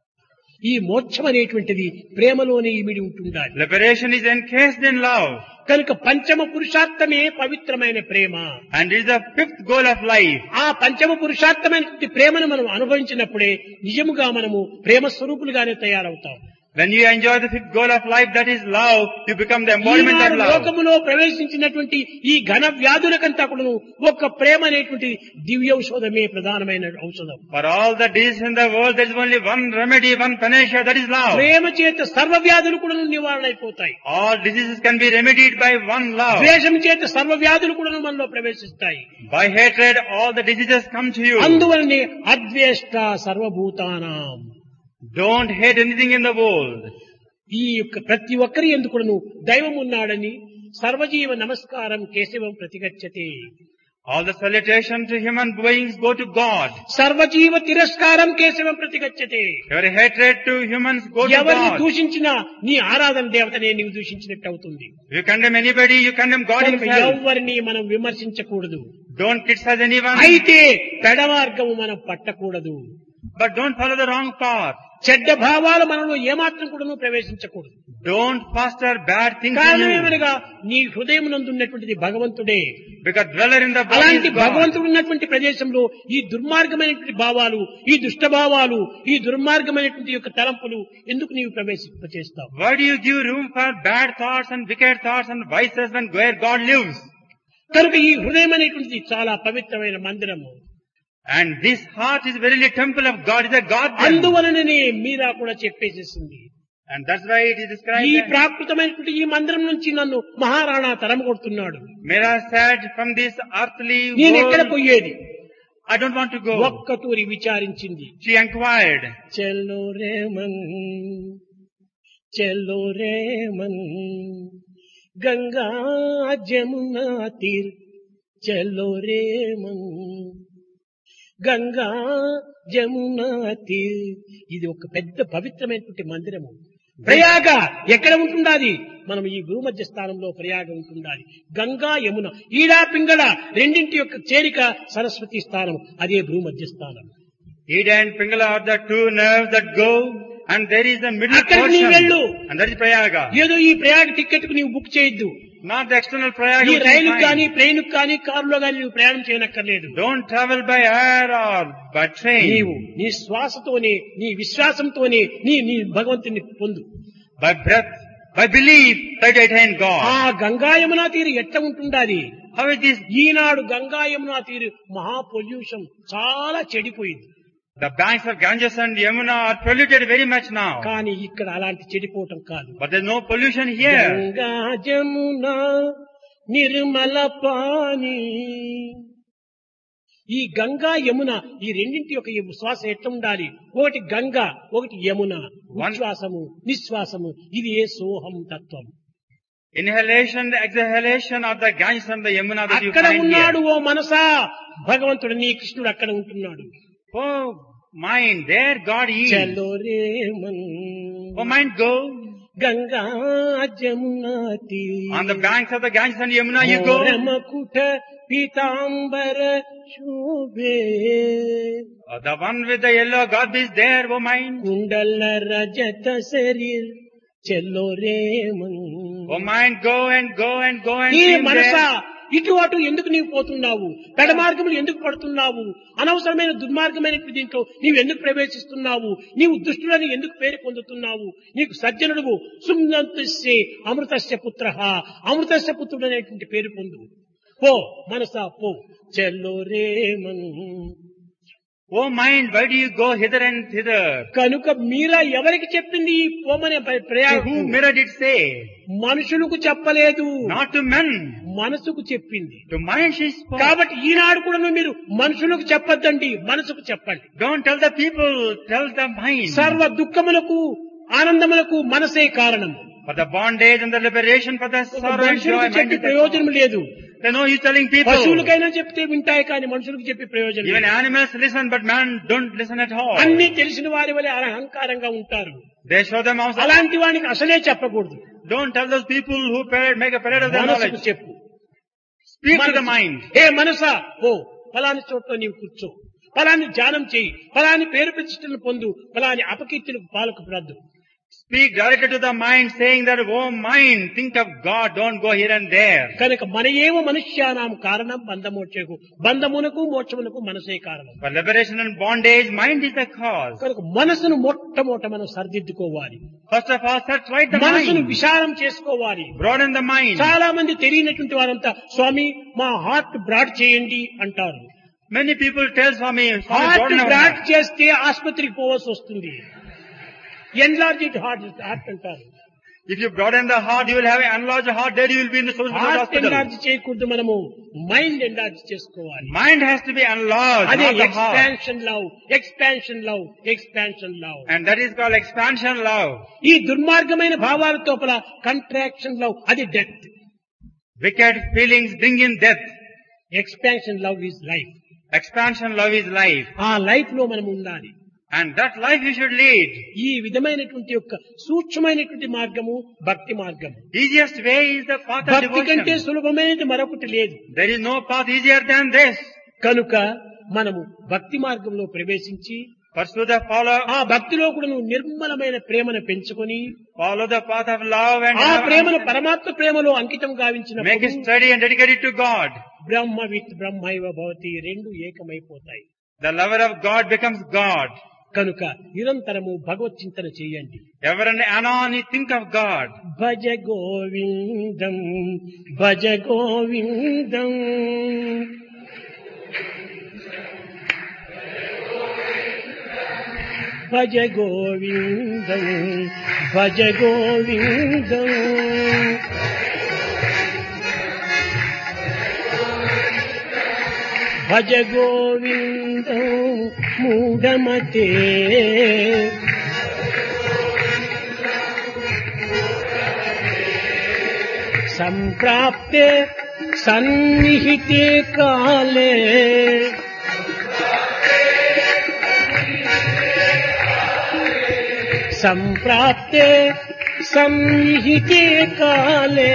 ఈ మోక్షం అనేటువంటిది ప్రేమలోనే ఇమిడి ఉంటుండాలి Liberation is encased in love. కనుక పంచమ పురుషార్థమే పవిత్రమైన ప్రేమ And it is the fifth goal of life. ఆ పంచమ పురుషార్థమైనటువంటి ప్రేమను మనం అనుభవించినప్పుడే నిజముగా మనము ప్రేమ స్వరూపులుగానే తయారవుతాం When you enjoy the fifth goal of life, that is love, you become the embodiment of Eenadu love. లోకములో ప్రవేశించినటువంటి ఈ ఘన వ్యాధులకంతా కూడాను ఒక్క ప్రేమ అనేటువంటి దివ్య ఔషధమే ప్రధానమైన ఔషధం For all the diseases in the world, there is only one remedy, one panacea, that is love. ప్రేమ చేత సర్వ వ్యాధులు కూడా నివారణ అయిపోతాయి All diseases can be remedied by one love. ద్వేషం చేత సర్వ వ్యాధులు కూడా మనలో ప్రవేశిస్తాయి By hatred, all the diseases come to you. అందువలనే అద్వేష్ట సర్వభూతానాం Don't hate anything in the world. ఈ యొక్క ప్రతి ఒక్కరి ఎందుకును దైవం ఉన్నాడని సర్వజీవ నమస్కారం కేశవం ప్రతిగచ్చతే All the salutation to human beings go to God. సర్వజీవ తిరస్కారం కేశవం ప్రతిగచ్చతే Your hatred to humans go to ఎవరిని God. దూషించినా నీ ఆరాధన దేవతనే నీవు దూషించినట్టు అవుతుంది You condemn anybody, you condemn God కనుక himself. ఎవరిని మనం విమర్శించకూడదు Don't criticize anyone, అయితే పెడమార్గము మనం పట్టకూడదు but don't follow the wrong path. చెడ్డ భావాలు మనలో ఏమాత్రం కూడా ప్రవేశించకూడదు Don't foster bad things in కారణం you. ఏమనగా నీ హృదయం నందున్నటువంటిది భగవంతుడే Because dweller in the body అలాంటి is God. భగవంతుడు ఉన్నటువంటి ప్రదేశంలో ఈ దుర్మార్గమైనటువంటి భావాలు ఈ దుష్ట భావాలు ఈ దుర్మార్గమైనటువంటి యొక్క తలంపులు ఎందుకు నీవు ప్రవేశింపచేస్తావు Why do you give room for bad thoughts and wicked thoughts and vices when where God lives? కనుక ఈ హృదయం అనేటువంటిది చాలా పవిత్రమైన మందిరము And this heart is verily temple of God, is a God temple. అందువలననే మీరా కూడా చెప్పేసేసింది And that's why it is described ఈ that ప్రాకృతమైనటువంటి ఈ మందిరం నుంచి నన్ను మహారాణా తరం కొడుతున్నాడు Mera said from this earthly నేను ఎక్కడ world, పోయేది I don't want to go. ఒక్క తూరి విచారించింది She inquired, చెల్లో రేమన్ చెల్లో రేమన్ గంగా జమునా తీర్ చెల్లో రేమన్ గంగా జమునా తీర్ ఇది ఒక పెద్ద పవిత్రమైనటువంటి మందిరము ప్రయాగ ఎక్కడ ఉంటుండాది మనం ఈ భూమధ్య స్థానంలో ప్రయాగ ఉంటుండాలి గంగా యమున ఈడా పింగళ రెండింటి యొక్క చేరిక సరస్వతి స్థానం అదే భూమధ్య స్థానం Ida and Pingala are the two nerves that go, and there is a middle అక్కడికి నీవు వెళ్ళు. portion, and that is Prayaga. ఏదో ఈ ప్రయాగ టికెట్ కు నీవు బుక్ చేయొద్దు Not the external Prayaga. ఈ which is రైలు fine. కానీ ట్రైన్ కానీ కారులో కానీ నువ్వు ప్రయాణం చేయనక్కర్లేదు Don't travel by air or by train. నీవు నీ శ్వాసతోనే నీ విశ్వాసంతోనే నీ నీ భగవంతుని పొందు By breath, by belief, try to attain ఆ God. గంగా యమునా తీరు ఎట్ట ఉంటుండాది How is this? ఈనాడు గంగా యమునా తీరు మహా పొల్యూషన్ చాలా చెడిపోయింది The banks of Ganges and Yamuna are polluted very much now. కానీ ఇక్కడ అలాంటి చెడిపోవటం కాదు But there's no pollution here. Ganga Jamuna Nirmala పాని ఈ గంగా యమున ఈ రెండింటి యొక్క ఈ శ్వాస ఎట్లా ఉండాలి ఒకటి గంగా ఒకటి యమున ఉచ్ఛ్వాసము నిశ్వాసము ఇది ఏ సోహం తత్వం Inhalation, the exhalation of the Ganges and the Yamuna that you అక్కడ find ఉన్నాడు here. ఓ మనసా భగవంతుడు నీ కృష్ణుడు అక్కడ ఉంటున్నాడు Oh, mind, there God is. చలో రే మన్ Oh, mind, go. Ganga Jamuna తీర On the banks of the Ganges and Yamuna you go. మోరమకుట పీతాంబర శోభే Uh, The one with the yellow garb is there, oh mind. కుండల రజత శరీర్ చెల్లో రేమన్ Oh mind, go and go and go and ఈ swim Manasa there. ఇటు అటు ఎందుకు నీవు పోతున్నావు పెడమార్గములు ఎందుకు పడుతున్నావు అనవసరమైన దుర్మార్గమైనటువంటి దీంట్లో నీవు ఎందుకు ప్రవేశిస్తున్నావు నీవు దుష్టులని ఎందుకు పేరు పొందుతున్నావు నీకు సజ్జనుడు సుమ్నంతస్యే అమృతస్య పుత్ర అమృతస్య పుత్రుడు అనేటువంటి పేరు పొందు పో మనసా పో చెల్లో రేమన్ Oh mind, why do you go hither and thither? కనుక మీరా ఎవరికి చెప్పింది ఈ పోమనే To ప్రయాగం whom Mira did say? మనుషులకు చెప్పలేదు Not to men. మనసుకు చెప్పింది To mind she spoke. కాబట్టి ఈనాడు కూడా మీరు మనుషులకు చెప్పొద్దండి మనసుకు చెప్పండి Don't tell the people, tell the mind. సర్వ దుఃఖములకు ఆనందములకు మనసే కారణం For the bondage and the liberation, for the sorrow and joy, మనుషులకు mind చెప్పి is the ప్రయోజనం లేదు They know he's telling people. పశువులకైనా చెప్తే వింటాయి కానీ మనుషులకు చెప్పి ప్రయోజనం Even లేదు. animals listen, but man don't listen at all. అన్ని తెలిసిన వారి వలె అహంకారంగా ఉంటారు They show them also. అలాంటి వానికి అసలే చెప్పకూడదు Don't tell those people who parade, make a parade of their మనసుకు knowledge. చెప్పు Speak to the మనసు. mind. ఏ మనసా ఓ ఫలాని చోట్ల నీవు కూర్చో ఫలాని ధ్యానం చేయి ఫలాని పేరు ప్రతిష్టలు పొందు ఫలాని అపకీర్తులకు పాలకు ప్రద్దు Speak directly to the mind saying that, oh mind, think of God, don't go here and there. కనుక మన ఏవ మనుష్యానాం కారణం బంధమోక్షకు బంధమునకు మోక్షమునకు మనసే కారణం For liberation and bondage, mind is the cause. కనుక మనసును మొట్టమొదట మనం సరిదిద్దుకోవాలి First of all, set right the మనసును mind. విశాలం చేసుకోవాలి Broaden the mind. చాలా మంది తెలియనటువంటి వారంతా స్వామి మా హార్ట్ బ్రాడ్ చేయండి అంటారు Many people tell Swami, Swami, heart broaden our broad heart. చేస్తే ఆసుపత్రికి పోవాల్సి వస్తుంది ఎన్లార్జ్ హార్ట్ హార్ట్ అంటారు If you broaden the heart, you will have an enlarged heart, there you will be in the social heart hospital. Enlarge చేయకూడదు మనము mind enlarge చేసుకోవాలి Mind has to be enlarged, అదే not the heart. Expansion love expansion love expansion love And that is called expansion love. ఈ దుర్మార్గమైన భావాల తోపల contraction love అది death Wicked feelings bring in death. Expansion love is life Expansion love is life. ఆ life లో మనం ఉండాలి And that life you should lead. ఈ విధమైనటువంటి యొక్క సూక్ష్మమైనటువంటి మార్గము భక్తి మార్గము Easiest way is the path of భక్తి కంటే devotion. సులభమైనది మరొకటి లేదు There is no path easier than this. కనుక మనము భక్తి మార్గంలో ప్రవేశించి Pursue the follow, ఆ భక్తిలో కూడా నువ్వు నిర్మలమైన ప్రేమను పెంచుకొని follow the path of love and ఆ have- ప్రేమను పరమాత్మ ప్రేమలో అంకితం make it గావించిన steady and dedicated to God. బ్రహ్మ విత్ బ్రహ్మైవ భవతి రెండు ఏకమైపోతాయి The lover of God becomes God. కనుక నిరంతరము భగవత్ చింతన చేయండి Ever and anon you think of God. భజ గోవిందం భజ గోవిందం భజ గోవిందం భజ గోవిందం భజ గోవిందం మూఢమతే सम्प्राप्ते सन्निहिते काले सम्प्राप्ते सन्निहिते काले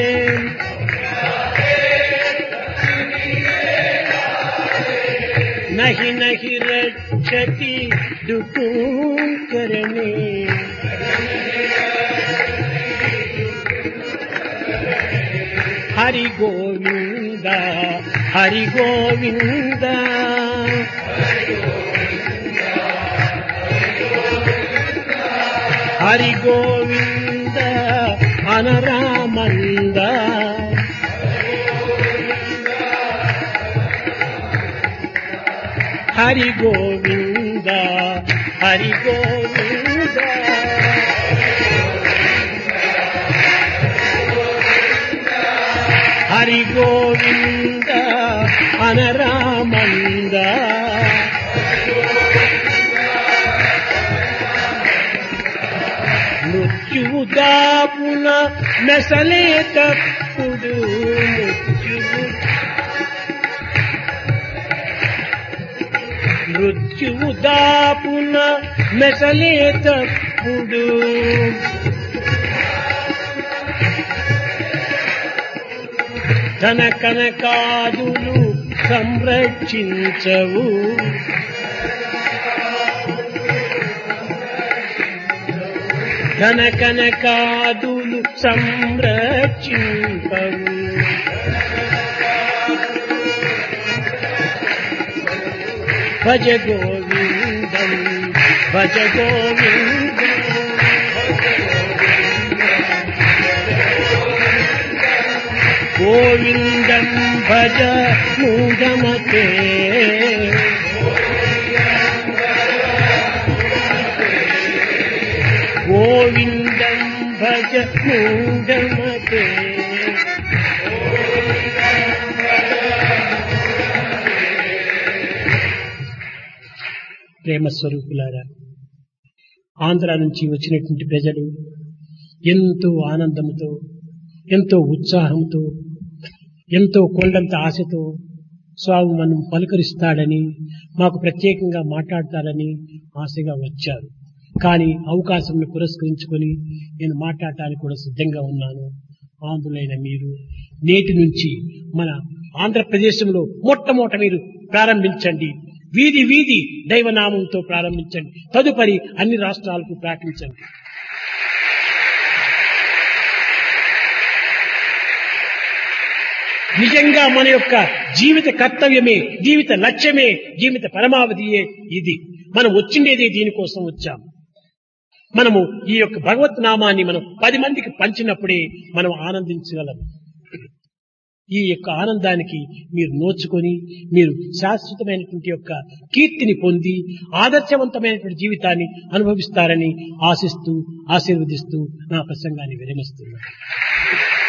नहि नहि रक्षति दुःखं करणे హరి గోవింద హరి గోవింద హరి గోవింద అనరామంద హరి గోవింద హరి గోవింద హరి గోవింద అనరామంద మృత్యువు దాపున మెసలేటప్పుడు మృత్యువు మృత్యువు దాపున మెసలేటప్పుడు ధన కనకాదులు సంరక్షించవు ధన కనకాదులు సంరక్షింపవు భజ గోవిందం భజ గోవిందం గోవిందం భజ మూఢమతే గోవిందం భజ మూఢమతే ప్రేమ స్వరూపులారా ఆంధ్ర నుంచి వచ్చినటువంటి ప్రజలు ఎంతో ఆనందంతో ఎంతో ఉత్సాహంతో ఎంతో కొండంత ఆశతో స్వామి మనం పలుకరిస్తాడని మాకు ప్రత్యేకంగా మాట్లాడతారని ఆశగా వచ్చారు కానీ అవకాశం పురస్కరించుకొని నేను మాట్లాడటానికి కూడా సిద్ధంగా ఉన్నాను ఆంధ్రులైన మీరు నేటి నుంచి మన ఆంధ్రప్రదేశంలో మొట్టమొదట మీరు ప్రారంభించండి వీధి వీధి దైవనామంతో ప్రారంభించండి తదుపరి అన్ని రాష్ట్రాలకు ప్రకటించండి నిజంగా మన యొక్క జీవిత కర్తవ్యమే జీవిత లక్ష్యమే జీవిత పరమావధియే ఇది మనం వచ్చిండేది దీనికోసం వచ్చాం మనము ఈ యొక్క భగవత్ నామాన్ని మనం పది మందికి పంచినప్పుడే మనం ఆనందించగలం ఈ యొక్క ఆనందానికి మీరు నోచుకొని మీరు శాశ్వతమైనటువంటి యొక్క కీర్తిని పొంది ఆదర్శవంతమైనటువంటి జీవితాన్ని అనుభవిస్తారని ఆశిస్తూ ఆశీర్వదిస్తూ నా ప్రసంగాన్ని విరమిస్తున్నాను